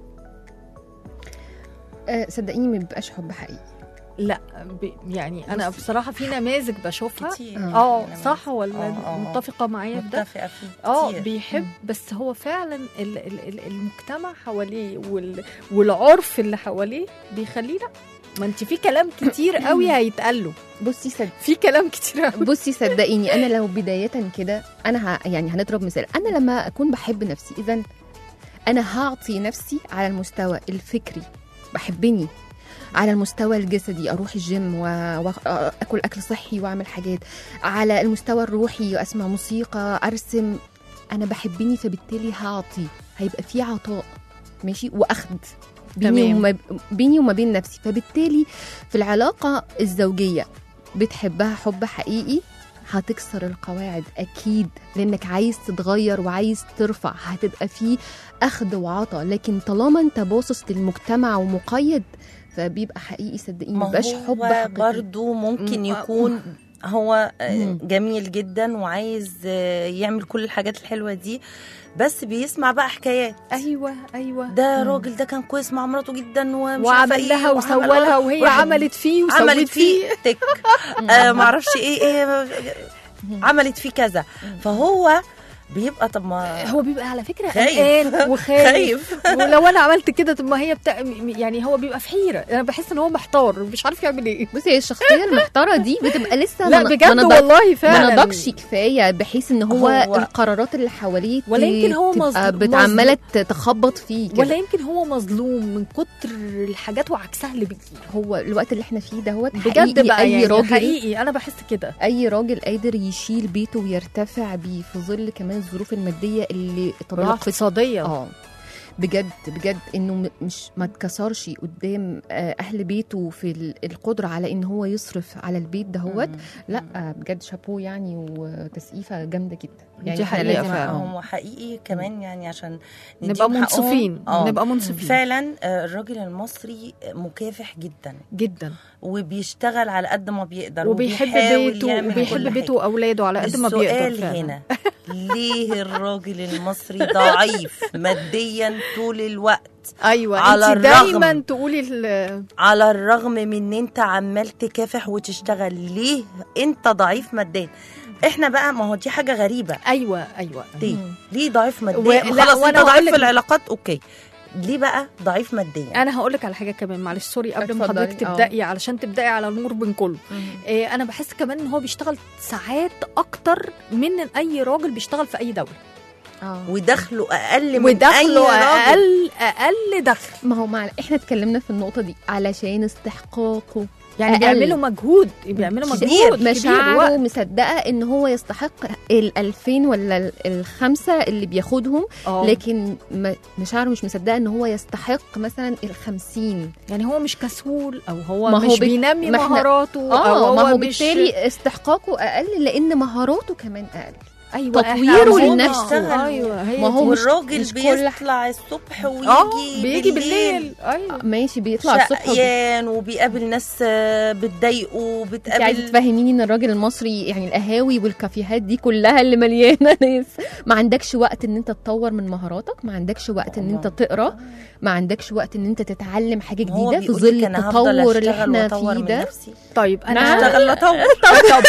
آه، صدقيني ما بيبقاش حب حقيقي
لا ب... يعني انا بصراحه في نماذج بشوفها
كتير
اه
يعني
صح ولا
آه، آه، آه.
متفقه معايا في ده
متفقة فيه
اه
كتير.
بيحب بس هو فعلا ال ال ال المجتمع حواليه وال والعرف اللي حواليه بيخليه لا ما انت في كلام كتير قوي هيتقال له
بصي صد...
في كلام كتير قوي
بصي صدقيني انا لو بدايه كده انا ه... يعني هنضرب مثال انا لما اكون بحب نفسي اذا انا هعطي نفسي على المستوى الفكري بحبني على المستوى الجسدي اروح الجيم واكل اكل صحي واعمل حاجات على المستوى الروحي اسمع موسيقى ارسم انا بحبني فبالتالي هعطي هيبقى في عطاء ماشي واخد بيني
تمام.
وما بيني وما بين نفسي فبالتالي في العلاقه الزوجيه بتحبها حب حقيقي هتكسر القواعد اكيد لانك عايز تتغير وعايز ترفع هتبقى في اخذ وعطاء لكن طالما انت باصص للمجتمع ومقيد فبيبقى حقيقي صدقيني
ما
مبقاش حب
هو
حقيقي
برضو ممكن
مم.
يكون هو آه،
مم.
جميل جدا وعايز آه، يعمل كل الحاجات الحلوة دي بس بيسمع بقى حكايات
ايوه ايوه
ده
مم.
راجل ده كان كويس مع مراته جدا ومش عارفة
وعمل
إيه
لها
وعمل-
وسوى لها وهي
واحد
عملت فيه وسوت
عملت
فيه
فيه تك آه معرفش ايه ايه عملت فيه كذا فهو بيبقى طب ما
هو بيبقى على فكره
خايف.
قلقان وخايف
خايف
ولو انا عملت كده طب ما هي بتا... يعني هو بيبقى في حيره انا بحس ان هو محتار مش عارف يعمل ايه
بصي هي الشخصيه المحتاره دي بتبقى لسه
لا
ما-
بجد
ما نضج-
والله فعلا
ما نضجش كفايه بحيث ان هو,
هو-
القرارات اللي حواليه ت-
ولا يمكن هو
تبقى
مظلوم-
بتعمله تخبط فيه كده.
ولا يمكن هو مظلوم من كتر الحاجات وعكسها اللي بتجيله
هو الوقت اللي احنا فيه دهوت
بجد
حقيقي
بقى
اي
يعني
راجل
حقيقي انا بحس كده
اي راجل قادر يشيل بيته ويرتفع بيه في ظل كمان الظروف الماديه اللي تضاعفت
الاقتصاديه
اه بجد بجد انه م- مش ما اتكسرش قدام آه، اهل بيته في ال- القدره على ان هو يصرف على البيت دهوت لا آه، بجد شابوه يعني وتسقيفه جامده جدا
دي
إحنا
حقيقة
لازم-
فعلا.
آه.
هو حقيقي كمان يعني عشان
نبقى
نديهم حقهم.
منصفين
آه.
نبقى منصفين
فعلا آه، الراجل المصري مكافح جدا
جدا
وبيشتغل على قد ما بيقدر
وبيحب
وبيحاول
بيته
يعمل
وبيحب
كل
بيته واولاده على قد ما بيقدر
السؤال
فعلا.
هنا ليه الراجل المصري ضعيف ماديا طول الوقت
ايوه
على
انت
الرغم-
دايما تقولي ال-
على الرغم من ان انت عمال تكافح وتشتغل ليه انت ضعيف ماديا احنا بقى ما هو دي حاجه غريبه
ايوه ايوه
ليه ليه ضعيف
و-
ماديا
لا،
خلاص انت
وأنا
ضعيف
هقولك-
في العلاقات اوكي ليه بقى ضعيف ماديا
انا هقول لك على حاجه كمان معلش سوري قبل ما
اتفضلي،
حضرتك
اه.
تبداي علشان تبداي على نور من كله إيه انا بحس كمان ان هو بيشتغل ساعات اكتر من اي راجل بيشتغل في اي دوله
اه
ودخله اقل من
ودخله
اي راجل
اقل اقل دخل
ما هو مع... احنا اتكلمنا في النقطه دي علشان استحقاقه
يعني
أقل.
بيعملوا مجهود بيعملوا
كتير.
مجهود كبير
مشاعره
وقت.
مصدقه ان هو يستحق ال 2000 ولا ال- الخمسه اللي بياخدهم
اه
لكن م- مشاعره مش مصدقه ان هو يستحق مثلا ال 50
يعني هو مش كسول او هو
ما هو
مش
بت-
بينمي
ما احنا-
مهاراته او
اه
هو
ما هو
مش
بالتالي استحقاقه اقل لان مهاراته كمان اقل
ايوه
تطويره
إحنا عاوزين
لنفسه.
نشتغل. ايوه هي
ما هو
دي.
مش-
والراجل
مش كل
بيطلع الصبح ويجي
اه بيجي بالليل ايوه
ماشي بيطلع الصبح وبي-
شقيان وبيقابل ناس آه، بتضايقه
انت عايزه
وبتقابل
تفهميني ان الراجل المصري يعني القهاوي والكافيهات دي كلها اللي مليانه ناس ما عندكش وقت ان انت تطور من مهاراتك ما عندكش وقت ان انت تقرا ما عندكش وقت ان انت تتعلم حاجه
هو
جديده في
بيقول
ظل
لك أنا هفضل
التطور اللي
أشتغل
احنا
وأطور
فيه
من
ده
نفسي.
طيب انا
نعم.
اشتغل اطور
طب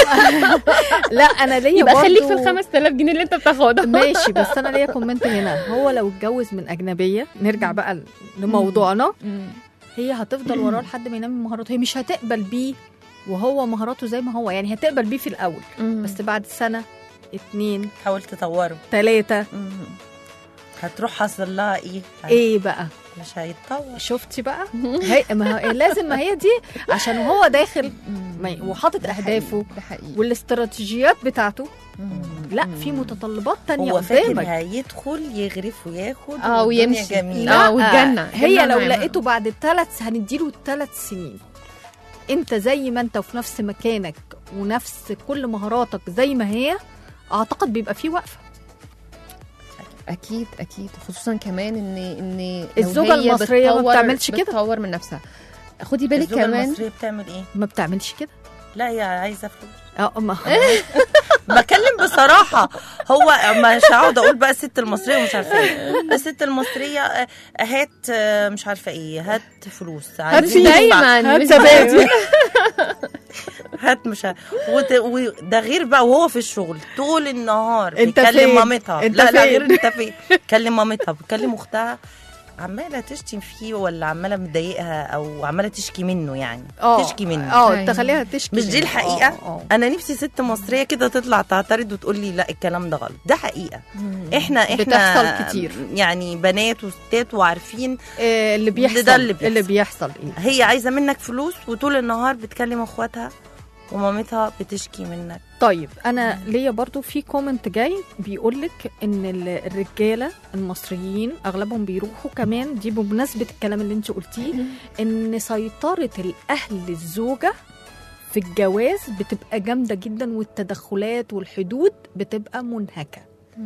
لا انا ليا
يبقى خليك في
برضو-
ال 5000 جنيه اللي انت بتاخدها
ماشي بس انا ليا كومنت هنا هو لو اتجوز من اجنبيه نرجع بقى لموضوعنا هي هتفضل وراه لحد ما ينمي مهاراته هي مش هتقبل بيه وهو مهاراته زي ما هو يعني هتقبل بيه في الاول بس بعد سنه اتنين
حاول تطوره
تلاته
هتروح حصل لها ايه
ايه بقى
مش هيتطور
شفتي بقى هي ما هو لازم ما هي دي عشان هو داخل ما ي- وحاطط اهدافه
ده حقيقي
والاستراتيجيات بتاعته لا في متطلبات تانية
هو فاكر
قدامك
هيدخل يغرف وياخد
اه
والدنيا
ويمشي
جميله
اه
لا،
والجنه
هي
جنة
لو
معاها.
لقيته بعد الثلاث هنديله ثلاث سنين انت زي ما انت وفي نفس مكانك ونفس كل مهاراتك زي ما هي اعتقد بيبقى فيه وقفه
اكيد اكيد خصوصا كمان ان ان لو
الزوجة
هي
المصرية ما
بتطور-
بتعملش كده.
بتطور من نفسها خدي بالك
الزوجه
كمان
المصريه بتعمل ايه
ما بتعملش كده
لا هي عايزه فلوس
اه ما
بكلم بصراحه هو مش هقعد اقول بقى الست المصريه ومش عارفه ايه الست المصريه آه، هات آه، مش عارفه ايه هات فلوس عايزين ندفع.
دايما
هات
مش
زبادي.
هات مش ه- وت... وده غير بقى وهو في الشغل طول النهار
انت
بيكلم
فين؟
مامتها
انت
لا لا
فين؟
غير انت فين بيكلم مامتها بيكلم اختها عماله تشتم فيه ولا عماله مضايقها او عماله تشكي منه يعني
اه
تشكي منه
اه
أيوة.
تخليها تشكي
مش دي
منه.
الحقيقه
اه اه
انا نفسي ست مصريه كده تطلع تعترض وتقول لي لا الكلام ده غلط ده حقيقه احنا احنا
بتحصل كتير.
يعني بنات وستات وعارفين
إيه اللي بيحصل
ده اللي بيحصل.
اللي بيحصل ايه
هي عايزه منك فلوس وطول النهار بتكلم اخواتها ومامتها بتشكي منك
طيب انا ليا برضو في كومنت جاي بيقول لك ان ال- الرجاله المصريين اغلبهم بيروحوا كمان دي بمناسبه الكلام اللي انت قلتيه ان سيطره الاهل الزوجه في الجواز بتبقى جامده جدا والتدخلات والحدود بتبقى منهكه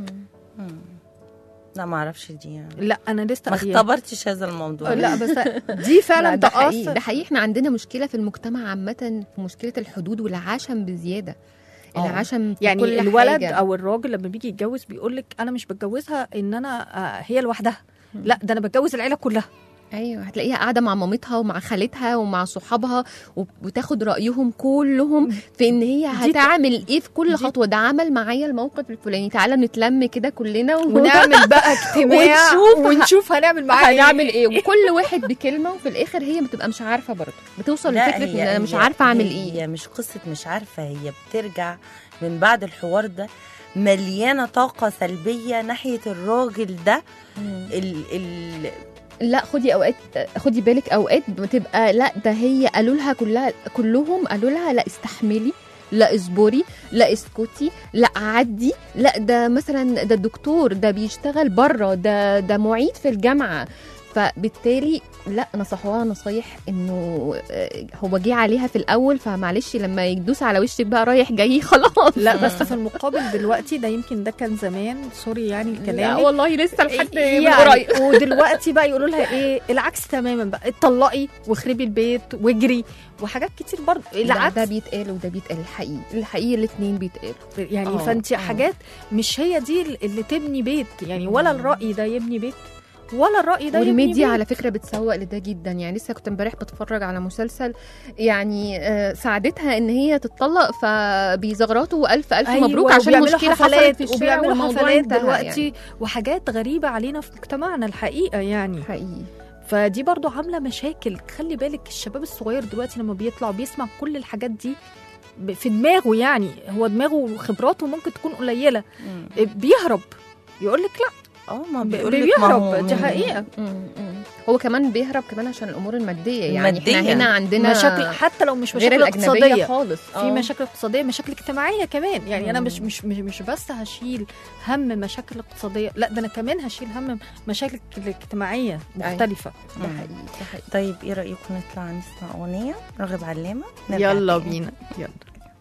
لا ما اعرفش دي يعني.
لا انا لسه
ما
قارية.
اختبرتش هذا الموضوع
لا بس دي فعلا
لا ده حقيقي
تأثر
ده حقيقي احنا عندنا مشكله في المجتمع عامه في مشكله الحدود والعشم بزياده
آه.
العشم في
يعني
كل
الولد
حاجة.
او الراجل لما بيجي يتجوز بيقول لك انا مش بتجوزها ان انا آه، هي لوحدها لا ده انا بتجوز العيله كلها
ايوه هتلاقيها قاعده مع مامتها ومع خالتها ومع صحابها وب- وتاخد رايهم كلهم في ان هي
دي-
هتعمل ايه في كل
دي-
خطوه ده عمل معايا الموقف الفلاني تعالى نتلم كده كلنا و-
ونعمل بقى اجتماع
ونشوف
ونشوف هنعمل معاه
هنعمل ايه وكل واحد بكلمه وفي الاخر هي بتبقى مش عارفه برضه بتوصل
لا،
لفكره ان
هي-
انا مش
هي-
عارفه اعمل
هي-
ايه
هي مش قصة مش عارفة هي بترجع من بعد الحوار ده مليانة طاقة سلبية ناحية الراجل ده ال ال
لا خدي اوقات خدي بالك اوقات بتبقى لا ده هي قالوا لها كلها كلهم قالوا لها لا استحملي لا اصبري لا اسكتي لا عدي لا ده مثلا ده الدكتور ده بيشتغل بره ده ده معيد في الجامعه فبالتالي لا نصحوها نصايح انه آه، هو جه عليها في الاول فمعلش لما يدوس على وشك بقى رايح جاي خلاص
لا بس في المقابل دلوقتي ده يمكن ده كان زمان سوري يعني
لا
الكلام
والله لسه لحد من
يعني
قريب
ودلوقتي بقى يقولوا لها ايه العكس تماما بقى اتطلقي واخربي البيت واجري وحاجات كتير برضه
لا
العكس
ده بيتقال وده بيتقال الحقيقي الحقيقي الاثنين بيتقالوا
يعني
آه،
فانت
آه.
حاجات مش هي دي اللي تبني بيت يعني ولا الرأي ده يبني بيت ولا الرأي ده يبني
والميديا
بيت
على فكره بتسوق لده جدا يعني لسه كنت امبارح بتفرج على مسلسل يعني آه، ساعدتها ان هي تتطلق فبيزغرطوا الف الف
أيوة،
مبروك عشان
وبيعملوا
مشكله
حفلات
حصلت في الشارع
وبيعملوا
والموضوع
حفلات
انتهى
دلوقتي
يعني.
وحاجات غريبة علينا في مجتمعنا الحقيقة يعني
حقيقي
فدي برضو عاملة مشاكل خلي بالك الشباب الصغير دلوقتي لما بيطلع بيسمع كل الحاجات دي ب- في دماغه يعني هو دماغه وخبراته ممكن تكون قليلة بيهرب يقول لك لا
اه ما
ب-
بيقول لك ما هو
بيهرب دي
من-
حقيقة
مم، مم. هو كمان بيهرب كمان عشان الامور الماديه يعني
المادية.
احنا هنا عندنا
مشاكل حتى لو مش
غير
مشاكل
الاجنبيه
اقتصادية
خالص
في
آه.
مشاكل اقتصاديه مشاكل اجتماعيه كمان يعني انا
مم.
مش مش مش, مش بس هشيل هم مشاكل اقتصاديه لا ده انا كمان هشيل هم مشاكل اجتماعيه مختلفه
ده حقيقي ده حقيقي
طيب ايه رأيكم نطلع نسمع أغنية راغب علامة نرجع
يلا
تاني.
بينا يلا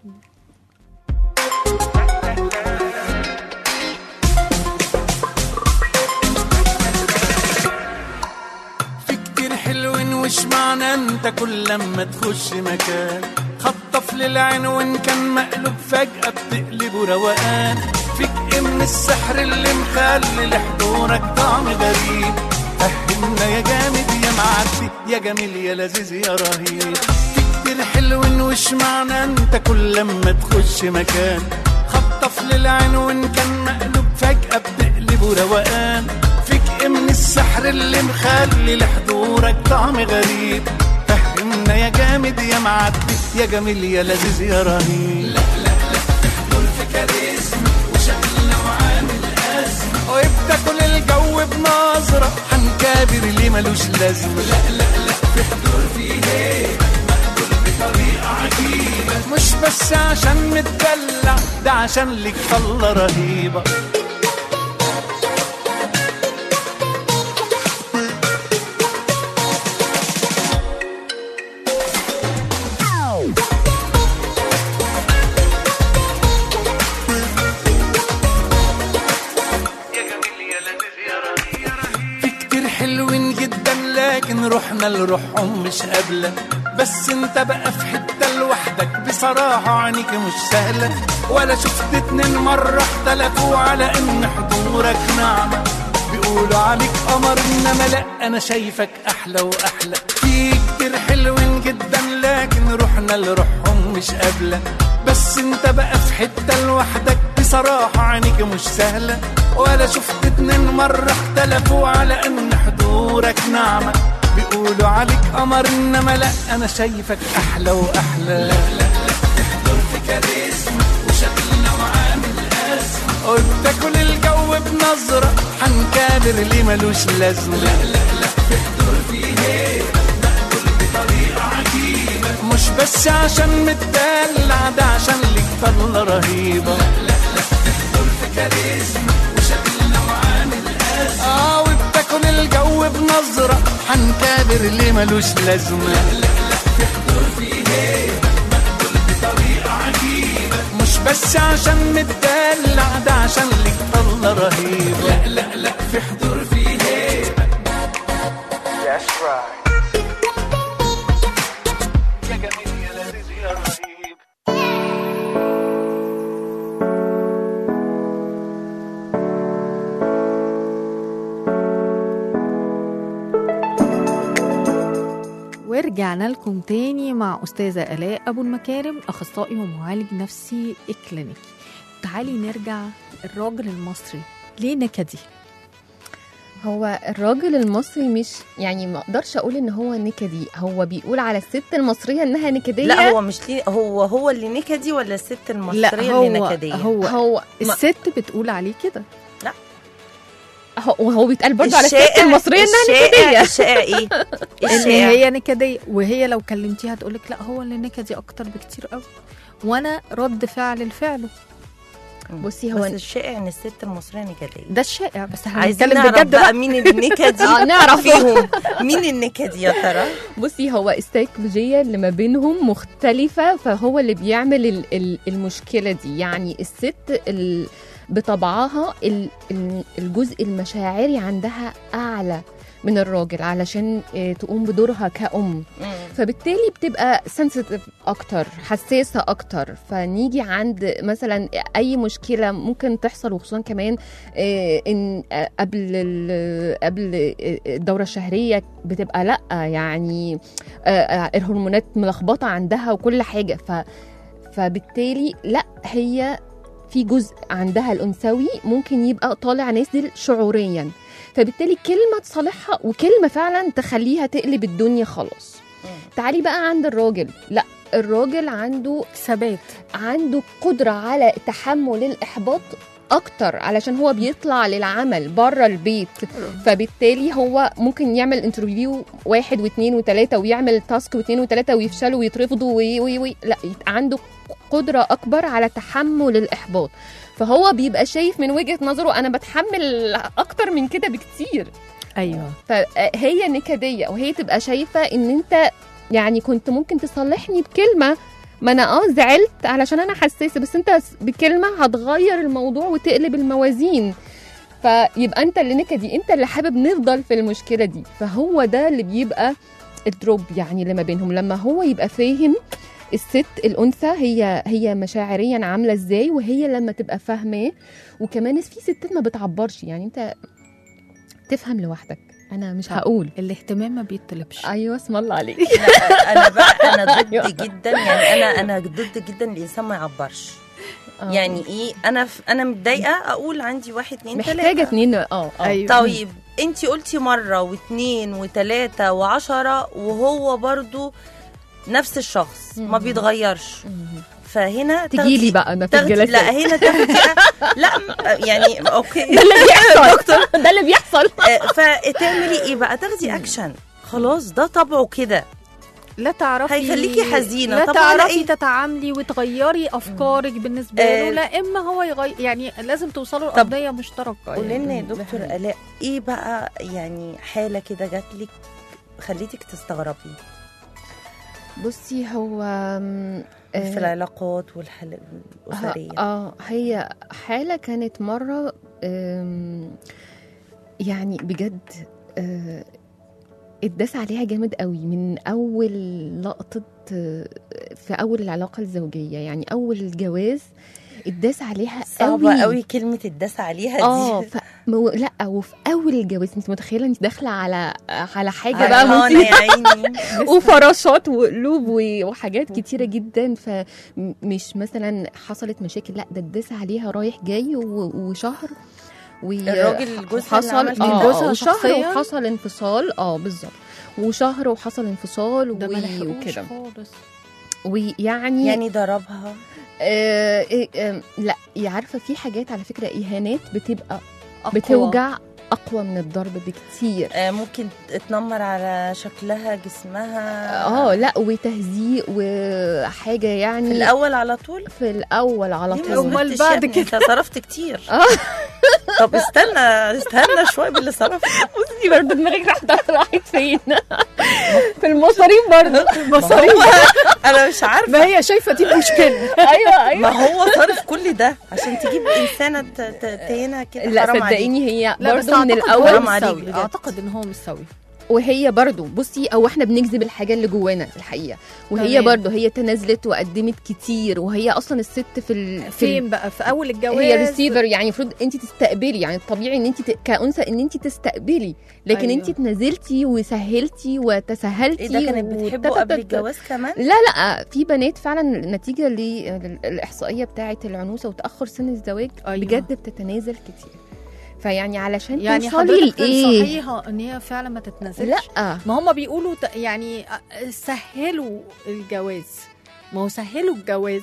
في كتير حلوين وش معنى انت كل لما تخش مكان خطف للعين وان كان مقلوب فجأة بتقلبه روقان فيك ايه من السحر اللي مخلي لحضورك طعم غريب فهمنا يا جامد يا معدي يا جميل يا لذيذ يا رهيب في كتير حلوين وش معنى انت كل لما تخش مكان خطف للعين وان كان مقلوب فجأة بتقلبه روقان فيك ايه من السحر اللي مخلي لحضورك طعم غريب فهمنا يا جامد يا معدي يا جميل يا لذيذ يا رهيب لا لا لا تحضر في كاريزما وشكلنا وعامل أزمة وبتاكل الجو بنظرة هنكابر ليه ملوش لازمة لا لا لا تحضر في ايه مقبول بطريقة عجيبة مش بس عشان متدلع ده عشان ليك طلة رهيبة في كتير حلوين جدا لكن روحنا لروحهم مش قابلة بس انت بقى في حتة لوحدك بصراحة عينيك مش سهلة ولا شفت اتنين مرة اختلفوا على ان حضورك نعمة بيقولوا عليك قمر انما لا انا شايفك احلى واحلى في كتير حلوين جدا لكن روحنا لروحهم مش قابلة بس انت بقى في حتة لوحدك بصراحة عينيك مش سهلة ولا شفت اتنين مرة اختلفوا على ان حضورك نعمة بيقولوا عليك قمر انما لا انا شايفك احلى واحلى لا لا لا تحضر في كاريزما وشكلنا وعامل ازمة وبتاكل الجو بنظرة هنكابر ليه ملوش لازمة لا لا لا تحضر في ايه مقبول بطريقة عجيبة مش بس عشان متدلع ده عشان ليك طلة رهيبة اه وبتاكل الجو بنظرة حنكابر ليه ملوش لازمة مش بس عشان متدلع ده عشان ليك طلة رهيبة لا لا لا في حضور في هيبة That's right يا جميل يا لذيذ يا رهيب
ورجعنا لكم تاني مع أستاذة آلاء أبو المكارم أخصائي ومعالج نفسي إكلينيكي تعالي نرجع الراجل المصري ليه نكدي؟
هو الراجل المصري مش يعني ما اقدرش اقول ان هو نكدي هو بيقول على الست المصريه انها نكديه
لا هو مش ليه هو هو اللي نكدي ولا الست المصريه
لا هو
اللي نكديه
هو,
هو ما-
الست بتقول عليه كده
هو وهو بيتقال برضه على الست
الشائع-
المصريه انها
الشائع-
نكديه
الشائع ايه
ان
الشائع
هي نكديه وهي لو كلمتيها تقولك لا هو اللي نكدي اكتر بكتير قوي وانا رد فعل لفعله
بصي
بس
هو
الشائع ان الست المصريه نكديه
ده الشائع بس احنا
عايزين
هنتكلم
نعرف
بجد
بقى
بقى
مين النكدي
اه نعرف
فيهم مين النكدي يا ترى
بصي هو السيكولوجية اللي ما بينهم مختلفة فهو اللي بيعمل ال- ال- المشكلة دي يعني الست ال- بطبعها ال- ال- الجزء المشاعري عندها أعلى من الراجل علشان آه، تقوم بدورها كأم فبالتالي بتبقى سنسيتيف اكتر حساسه اكتر فنيجي عند مثلا اي مشكله ممكن تحصل وخصوصا كمان آه، ان آه، قبل ال- قبل آه، الدوره الشهريه بتبقى لا يعني آه، آه، الهرمونات ملخبطه عندها وكل حاجه ف فبالتالي لا هي في جزء عندها الانثوي ممكن يبقى طالع نازل شعوريا فبالتالي كلمه تصالحها وكلمه فعلا تخليها تقلب الدنيا خلاص تعالي بقى عند الراجل لا الراجل عنده
ثبات
عنده قدرة على تحمل الإحباط أكتر علشان هو بيطلع للعمل بره البيت فبالتالي هو ممكن يعمل انترفيو واحد واثنين وثلاثة ويعمل تاسك واثنين وثلاثة ويفشلوا ويترفضوا وي وي وي لا يبقى عنده قدرة أكبر على تحمل الإحباط فهو بيبقى شايف من وجهة نظره أنا بتحمل أكتر من كده بكتير
ايوه
فهي نكديه وهي تبقى شايفه ان انت يعني كنت ممكن تصلحني بكلمه ما انا اه زعلت علشان انا حساسه بس انت بكلمه هتغير الموضوع وتقلب الموازين فيبقى انت اللي نكدي انت اللي حابب نفضل في المشكله دي فهو ده اللي بيبقى الدروب يعني اللي ما بينهم لما هو يبقى فاهم الست الانثى هي هي مشاعريا عامله ازاي وهي لما تبقى فاهماه وكمان في ستات ما بتعبرش يعني انت تفهم لوحدك انا مش هقول
الاهتمام ما بيطلبش
ايوه اسم الله عليك
لا انا بقى انا
أيوة.
ضد جدا يعني انا انا ضد جدا الانسان ما يعبرش
آه.
يعني ايه انا ف... انا متضايقه اقول عندي واحد اتنين
محتاجه
تلاته
اتنين اه اه
أيوة.
طيب انت قلتي مره واثنين وثلاثه وعشرة وهو برضو نفس الشخص ما
مم.
بيتغيرش
مم.
فهنا
تجي لي
تاخدي-
بقى انا في
تاخدي
الجلسات
لا هنا تاخدي لا م- يعني اوكي
ده اللي بيحصل ده اللي بيحصل
آه، فتعملي ايه بقى تاخدي اكشن خلاص ده طبعه كده
لا تعرفي
هيخليكي حزينة.
لا
طب على
تعرفي
إيه؟
تتعاملي وتغيري افكارك بالنسبه
آه.
له لا اما هو يغير يعني لازم توصلوا
طب
لقضيه مشتركه
قولي
يعني.
لنا يا دكتور الاء ايه بقى يعني حاله كده جات لك خليتك تستغربي
بصي هو آم، آه،
في العلاقات والحالة الاسريه
اه آه، هي حاله كانت مره آم، يعني بجد آه، اتداس عليها جامد قوي من اول لقطه آه، في اول العلاقه الزوجيه يعني اول الجواز اتداس عليها
صعبه
قوي
قوي كلمه الداس عليها
اه
دي
ف... مو... لا وفي اول الجواز انت متخيله انت داخله على على حاجه
على
بقى
هون
مصيبه
يا عيني
وفراشات وقلوب و- وحاجات كتيره جدا فمش مثلا حصلت مشاكل لا ده اتداس عليها رايح جاي و- وشهر و
الراجل جوزها اللي
حصل
عمل
اه
كده؟ جوزها
وشهر
شخصياً؟
وحصل انفصال اه بالظبط وشهر وحصل انفصال
ده ما
و-
لحقوش
وكده
خالص
ويعني
يعني ضربها
آه إيه، آه لا عارفه في حاجات على فكره اهانات بتبقى
أقوى.
بتوجع اقوى من الضرب بكتير
آه، ممكن تنمر على شكلها جسمها
اه لا وتهزيق وحاجه
في
يعني
الاول على طول
في الاول على
ليه ما
طول
أمال
صرفتش
بعد
يا ابني؟
كده؟
انت صرفت كتير
اه
طب استنى استنى شويه باللي صرفت
بصي برضه دماغك راحت راحت فين في المصاريف برضه
مصاريف انا مش عارفه
ما هي شايفه دي مشكله
ايوه
ما هو صارف كل ده عشان تجيب انسانه ت- ت- تهينها كده
لا
حرام عليك.
صدقيني هي
لا بس
برضه من
أعتقد هو
الاول
حرام عليك
مش
بجد.
سوي اعتقد ان هو مش سوي
وهي برضو بصي او احنا بنجذب الحاجه اللي جوانا الحقيقه وهي
تمام.
برضو هي تنازلت وقدمت كتير وهي اصلا الست في ال... في
فين بقى في اول الجواز
هي ريسيفر يعني المفروض انت تستقبلي يعني الطبيعي ان انت ت... كانثى ان انت تستقبلي لكن
أيوة.
انت تنازلتي وسهلتي وتسهلتي
ايه ده كانت بتحبه
وتتتت-
قبل الجواز كمان
لا لا في بنات فعلا نتيجه للاحصائيه بتاعه العنوسه وتاخر سن الزواج
أيوة.
أيوة. بجد بتتنازل كتير فيعني علشان
يعني
توصلي
حضرتك
لايه
تنصحيها ان هي فعلا ما تتنازلش
لا
ما هم بيقولوا ت- يعني سهلوا الجواز ما هو سهلوا الجواز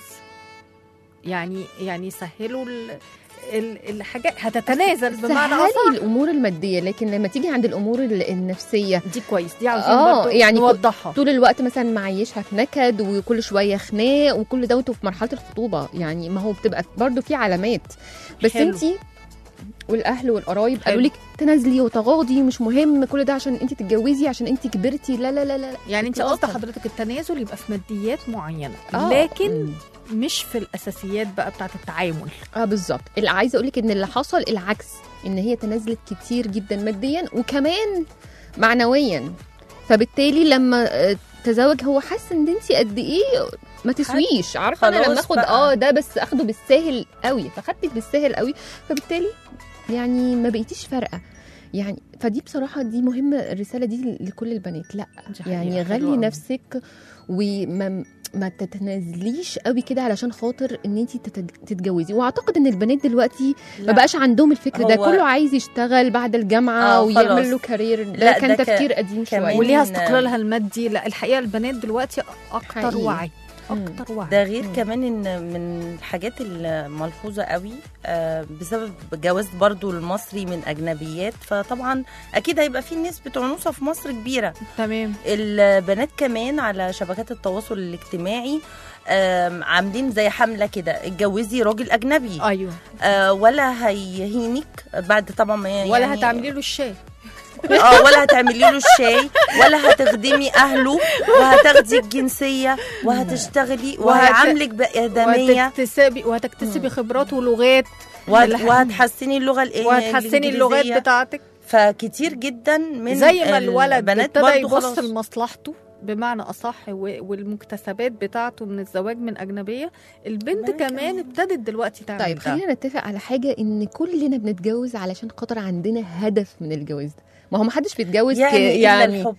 يعني يعني سهلوا ال ال- الحاجات هتتنازل بمعنى
سهلي
اصح
الامور الماديه لكن لما تيجي عند الامور ال- النفسيه
دي كويس دي عاوزين
آه،
برضو
يعني كو-
نوضحها
طول الوقت مثلا معيشها في نكد وكل شويه خناق وكل ده وانتوا في مرحله الخطوبه يعني ما هو بتبقى برضو في علامات بس
حلو.
انت والاهل والقرايب
حلو.
قالوا لك تنازلي وتغاضي مش مهم كل ده عشان انت تتجوزي عشان انت كبرتي لا لا لا لا
يعني انت
إطلاقاً.
قصد حضرتك التنازل يبقى في ماديات معينه
آه.
لكن مش في الاساسيات بقى بتاعت التعامل
اه بالظبط اللي عايزه اقول لك ان اللي حصل العكس ان هي تنازلت كتير جدا ماديا وكمان معنويا فبالتالي لما آه، تزوج هو حاسس ان انت قد ايه ما تسويش عارفه انا
خلاص
لما اخد
بقى.
اه ده بس اخده بالساهل قوي فخدتك بالساهل قوي فبالتالي يعني ما بقيتيش فارقه يعني فدي بصراحه دي مهمه الرساله دي لكل البنات لا
دي حقيقة
يعني
حلوة
غلي
أوي.
نفسك وما ما تتنازليش قوي كده علشان خاطر ان انت تتجوزي واعتقد ان البنات دلوقتي ما
لا.
بقاش عندهم الفكر ده
هو-
كله عايز يشتغل بعد الجامعه
آه،
ويعمل
خلاص.
له كارير ده
لا،
كان
ده ك-
تفكير قديم
كمان
شويه
وليها
إن-
استقلالها المادي لا الحقيقه البنات دلوقتي اكتر
حقيقي.
وعي
مم.
اكتر وعي
ده غير
مم.
كمان ان من الحاجات الملحوظه قوي آه، بسبب جواز برضو المصري من اجنبيات فطبعا اكيد هيبقى في نسبه عنوسه في مصر كبيره
تمام
البنات كمان على شبكات التواصل الاجتماعي آم، عاملين زي حمله كده اتجوزي راجل اجنبي
ايوه
آه ولا هيهينك بعد طبعا ما يعني
ولا هتعملي له الشاي
اه ولا هتعملي له الشاي ولا هتخدمي اهله وهتاخدي الجنسيه وهتشتغلي وهيعاملك بادميه
وهتكتسبي وهتكتسبي خبرات ولغات
وهت-
الح-
وهتحسني اللغه الإيه-
وهتحسني اللغات
الإنجليزية.
بتاعتك
فكتير جدا من
زي ما الولد
البنات
ابتدى
برضو
يبص
خلاص.
لمصلحته بمعنى اصح و- والمكتسبات بتاعته من الزواج من اجنبيه البنت
البنات
كمان
كمان.
ابتدت دلوقتي تعمل
طيب
ده.
خلينا نتفق على حاجه ان كلنا بنتجوز علشان خاطر عندنا هدف من الجواز ده ما هو ما حدش بيتجوز
يعني,
ك-
يعني
يعني
الحب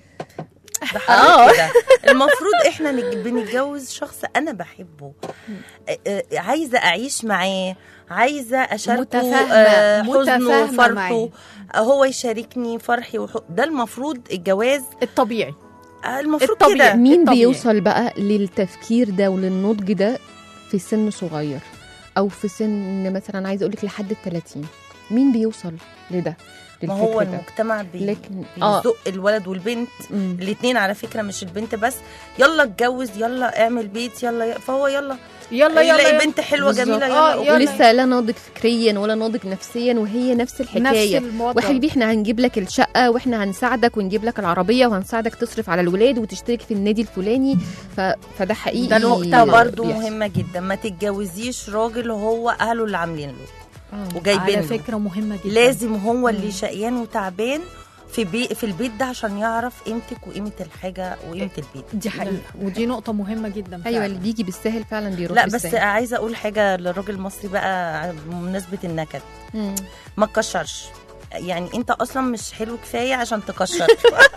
ده حرام كده المفروض احنا نج- بنتجوز شخص انا بحبه آه، آه، عايزه اعيش معاه عايزه اشاركه
متفاهمة-
آه، حزنه
متفاهمة
وفرحه
معاه.
آه، هو يشاركني فرحي وح... ده المفروض الجواز
الطبيعي
آه، المفروض
الطبيعي.
كده
مين
الطبيعي.
بيوصل بقى للتفكير ده وللنضج ده في سن صغير او في سن مثلا عايزه اقول لك لحد ال 30 مين بيوصل لده
ما هو
للفكر ده
المجتمع بي...
لكن اه
بيزق الولد والبنت
مم.
الاثنين على فكره مش البنت بس يلا اتجوز يلا اعمل بيت يلا ي- فهو يلا
يلا
يلاقي
يلا
بنت حلوه
بالظبط.
جميله
آه،
يلا
يلا.
ولسه لا ناضج فكريا ولا ناضج نفسيا وهي نفس الحكايه
نفس الموضوع
وحبيبي احنا هنجيب لك الشقه واحنا هنساعدك ونجيب لك العربيه وهنساعدك تصرف على الولاد وتشترك في النادي الفلاني ف... فده حقيقي
ده نقطة
برضه
بيحصل.
مهمه جدا ما تتجوزيش راجل هو اهله اللي عاملين له
آه.
وجايبين
على
له
فكره مهمه جدا
لازم هو اللي
مم.
شقيان وتعبان في بي في البيت ده عشان يعرف قيمتك وقيمه الحاجه وقيمه البيت
دي حقيقه ودي نقطه مهمه جدا
ايوه
فعلا.
اللي بيجي بالسهل فعلا بيروح
لا بس
بالسهل.
عايزه اقول حاجه للراجل المصري بقى بمناسبه النكد
مم.
ما تكشرش يعني انت اصلا مش حلو كفايه عشان تكشر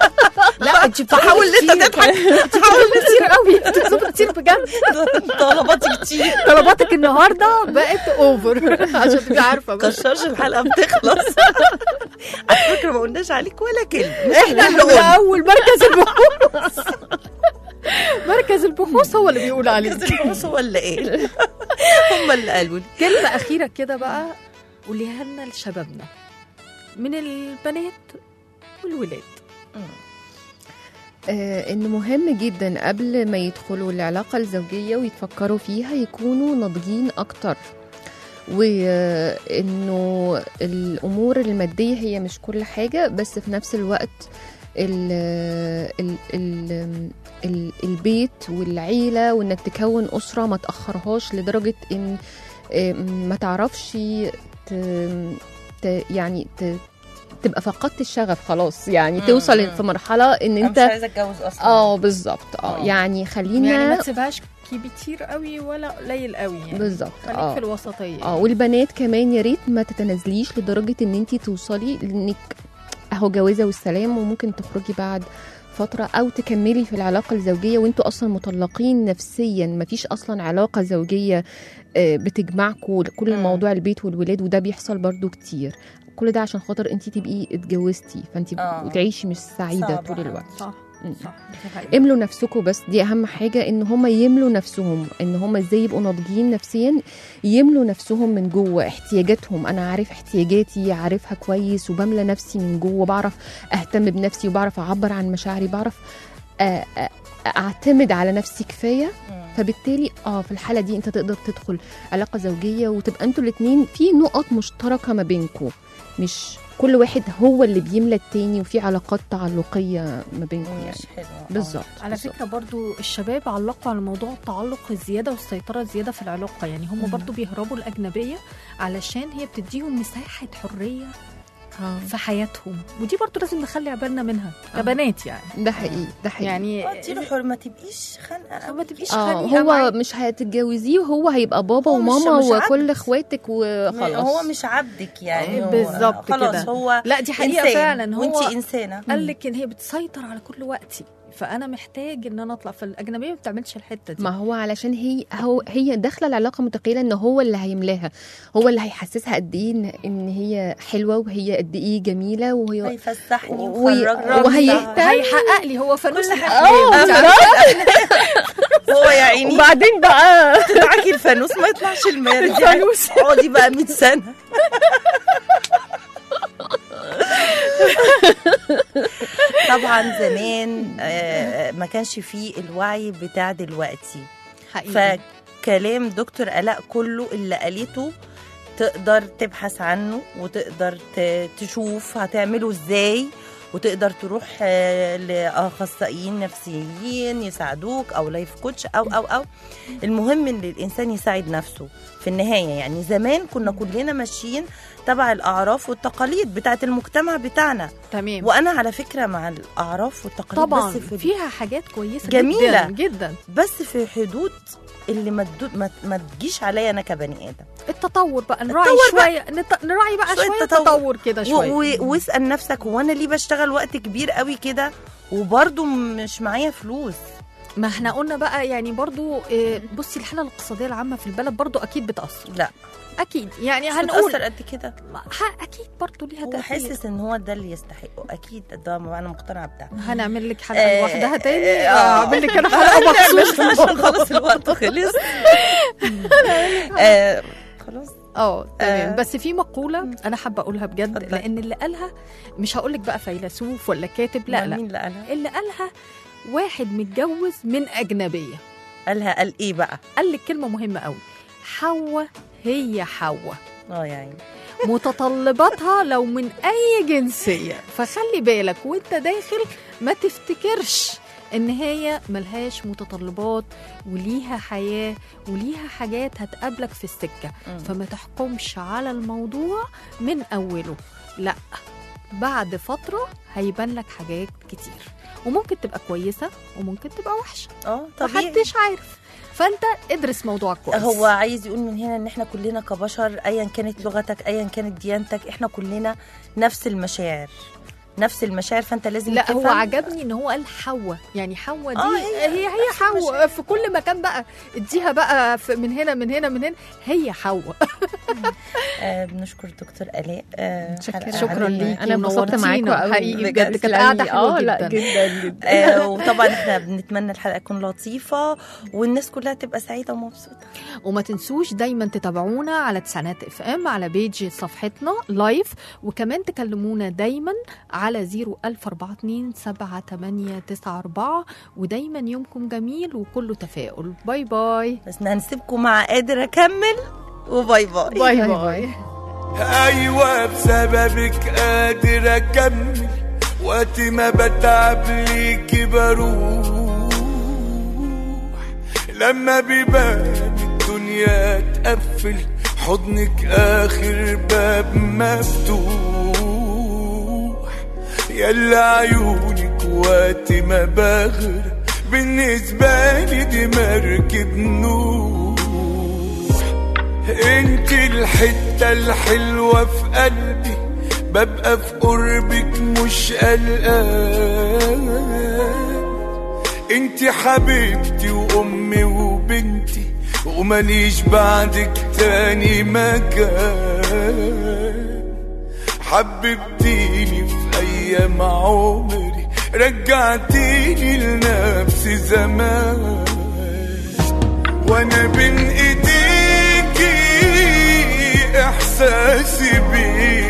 لا انت
فحاول ان انت تضحك
حاول كتير قوي بتطلبي كتير بجد
طلباتي كتير
طلباتك النهارده بقت اوفر عشان تبقي عارفه بس
كشرش الحلقه بتخلص على فكره ما قلناش عليك ولا كلمه احنا اللي
من
قلنا
اول مركز البحوث مركز البحوث هو اللي بيقول عليك
البحوث هو اللي قال هم اللي قالوا لي
كلمه اخيره كده بقى قوليها لنا لشبابنا من البنات والولاد
آه، ان مهم جدا قبل ما يدخلوا العلاقة الزوجية ويتفكروا فيها يكونوا ناضجين اكتر وانه الامور المادية هي مش كل حاجة بس في نفس الوقت ال ال ال ال البيت والعيلة وانك تكون اسرة ما تأخرهاش لدرجة ان آه، ما تعرفش ت ت يعني ت تبقى فقدت الشغف خلاص يعني
مم،
توصل
مم.
في مرحلة ان
انا
انت
مش عايزه اتجوز اصلا
اه بالظبط اه
آه.
يعني خلينا
يعني ما تسيبهاش كتير قوي ولا قليل قوي يعني
بالظبط
خليك
اه
في الوسطيه
اه والبنات كمان يا ريت ما تتنازليش لدرجه ان انت توصلي لانك اهو جوازه والسلام وممكن تخرجي بعد فترة أو تكملي في العلاقة الزوجية وانتوا أصلا مطلقين نفسيا مفيش أصلا علاقة زوجية آه، بتجمعكوا كل
مم.
الموضوع البيت والولاد وده بيحصل برضو كتير كل ده عشان خاطر انت تبقي اتجوزتي فانت
آه.
وتعيشي مش سعيدة
صعب
طول
أوي.
الوقت
صح
مم.
صح دي حقيقة.
املوا نفسكم بس دي اهم حاجه ان هم يملوا نفسهم ان هم ازاي يبقوا ناضجين نفسيا يملوا نفسهم من جوه احتياجاتهم انا عارف احتياجاتي عارفها كويس وبملى نفسي من جوه بعرف اهتم بنفسي وبعرف اعبر عن مشاعري بعرف أ- أ- اعتمد على نفسي كفايه
مم.
فبالتالي اه في الحاله دي انت تقدر تدخل علاقه زوجيه وتبقى انتوا الاثنين في نقط مشتركه ما بينكم مش كل واحد هو اللي بيملى التاني وفي علاقات تعلقيه ما بينكم يعني
مش حلوه آه.
بالظبط
على
بالظبط.
فكره برضو الشباب علقوا على موضوع التعلق الزياده والسيطره الزياده في العلاقه يعني هم
مم.
برضو بيهربوا الاجنبيه علشان هي بتديهم مساحه حريه
آه.
في حياتهم ودي برضو لازم نخلي بالنا منها
آه.
كبنات يعني
ده حقيقي ده حقيقي
يعني
آه، اديله حر ما تبقيش خانقه
ما تبقيش
اه
خانقه
هو
معاه.
مش هتتجوزيه وهو هيبقى بابا
هو مش-
وماما
مش
وكل
عبد.
اخواتك وخلاص
هو مش عبدك يعني هو-
بالظبط
خلاص
كده.
هو
لا دي حقيقه
إنسان
فعلا هو
وانت انسانه
قال لك ان هي بتسيطر على كل وقتي فانا محتاج ان انا اطلع فالاجنبيه ما بتعملش الحته دي
ما هو علشان هي هو هي داخله العلاقه متخيله ان هو اللي هيملاها هو اللي هيحسسها قد ايه إن- ان هي حلوه وهي قد ايه جميله وهي
هيفسحني
وي-
ويخرجني
وهيهتم.
هيحقق لي هو فانوس
كل
الأحلام.
حاجه هو يا عيني
وبعدين بقى
معاكي الفانوس ما يطلعش المارد الفانوس اقعدي بقى 100 سنه طبعا زمان آه، ما كانش فيه الوعي بتاع دلوقتي
حقيقي
فكلام دكتور آلاء كله اللي قالته تقدر تبحث عنه وتقدر ت- تشوف هتعمله ازاي وتقدر تروح آه، لاخصائيين نفسيين يساعدوك او لايف كوتش او او او المهم ان الانسان يساعد نفسه في النهايه يعني زمان كنا كلنا ماشيين تبع الاعراف والتقاليد بتاعت المجتمع بتاعنا
تمام
وانا على فكره مع الاعراف والتقاليد
طبعا
بس في
فيها حاجات كويسه
جميلة.
جدا جدا
بس في حدود اللي ما تدو- ما ما تجيش عليا انا كبني ادم
التطور بقى نراعي
التطور
شويه نط... نراعي بقى
شوية
شويه
تطور.
تطور كده
و-
شويه
و- واسال نفسك هو انا ليه بشتغل وقت كبير قوي كده وبرضه مش معايا فلوس
ما احنا قلنا بقى يعني برضو آه، بصي الحاله الاقتصاديه العامه في البلد برضو اكيد بتاثر
لا
اكيد يعني
مش
هنقول
بتأثر قد كده
ما- ح- اكيد برضو ليها
هو
تاثير
حاسس ان هو ده اللي يستحقه اكيد ده انا مقتنعه بده
هنعمل لك حلقه
آه،
لوحدها تاني
آه،
آه، اعمل لك انا حلقه مخصوص
عشان خلاص الوقت خلص آه، خلاص
اه تمام
آه.
بس في مقوله انا حابه اقولها بجد
اتفضلي.
لان اللي قالها مش هقول لك بقى فيلسوف ولا كاتب لا
أمال
لا
مين اللي قالها
اللي قالها واحد متجوز من اجنبيه
قالها قال ايه بقى
قال لك كلمه مهمه قوي حواء هي حواء
اه يعني
متطلباتها لو من اي جنسيه فخلي بالك وانت داخل ما تفتكرش ان هي ملهاش متطلبات وليها حياه وليها حاجات هتقابلك في السكه
مم.
فما تحكمش على الموضوع من اوله لا بعد فتره هيبان لك حاجات كتير وممكن تبقى كويسه وممكن تبقى وحشه
اه طبيعي
محدش عارف فانت ادرس موضوعك كويس
هو عايز يقول من هنا ان احنا كلنا كبشر ايا كانت لغتك ايا كانت ديانتك احنا كلنا نفس المشاعر نفس المشاعر فانت لازم
لا هو
تفهم.
عجبني ان هو قال حواء يعني حواء دي
آه،
هي
هي
هي, هي
نفس
حواء في كل مكان بقى اديها بقى في من هنا من هنا من هنا هي حواء
آه بنشكر دكتور الاء آه
متشكرة.
حلقة
شكراً
عملية.
ليكي
انا انبسطت
ونورتينا
معاكم قوي
حقيقي بجد كانت قاعدة حلوة
اه لا
جداً.
جدا جدا
آه وطبعا احنا بنتمنى الحلقه تكون لطيفه والناس كلها تبقى سعيده ومبسوطه
وما تنسوش دايما تتابعونا على تسعينات اف ام على بيج صفحتنا لايف وكمان تكلمونا دايما على 01042 7894 ودايما يومكم جميل وكله تفاؤل باي باي
بس هنسيبكم مع قادر اكمل وباي باي
باي باي
ايوه بسببك قادر اكمل وقت ما بتعب ليكي بروح لما بيبان الدنيا تقفل حضنك اخر باب مفتوح يلا عيونك وقت ما بغرق بالنسبة لي دي مركب نوح انت الحتة الحلوة في قلبي ببقى في قربك مش قلقان انت حبيبتي وامي وبنتي ومليش بعدك تاني مكان حببتيني في ايام عمري رجعتيني لنفسي زمان وانا بين ايديكي احساسي بيك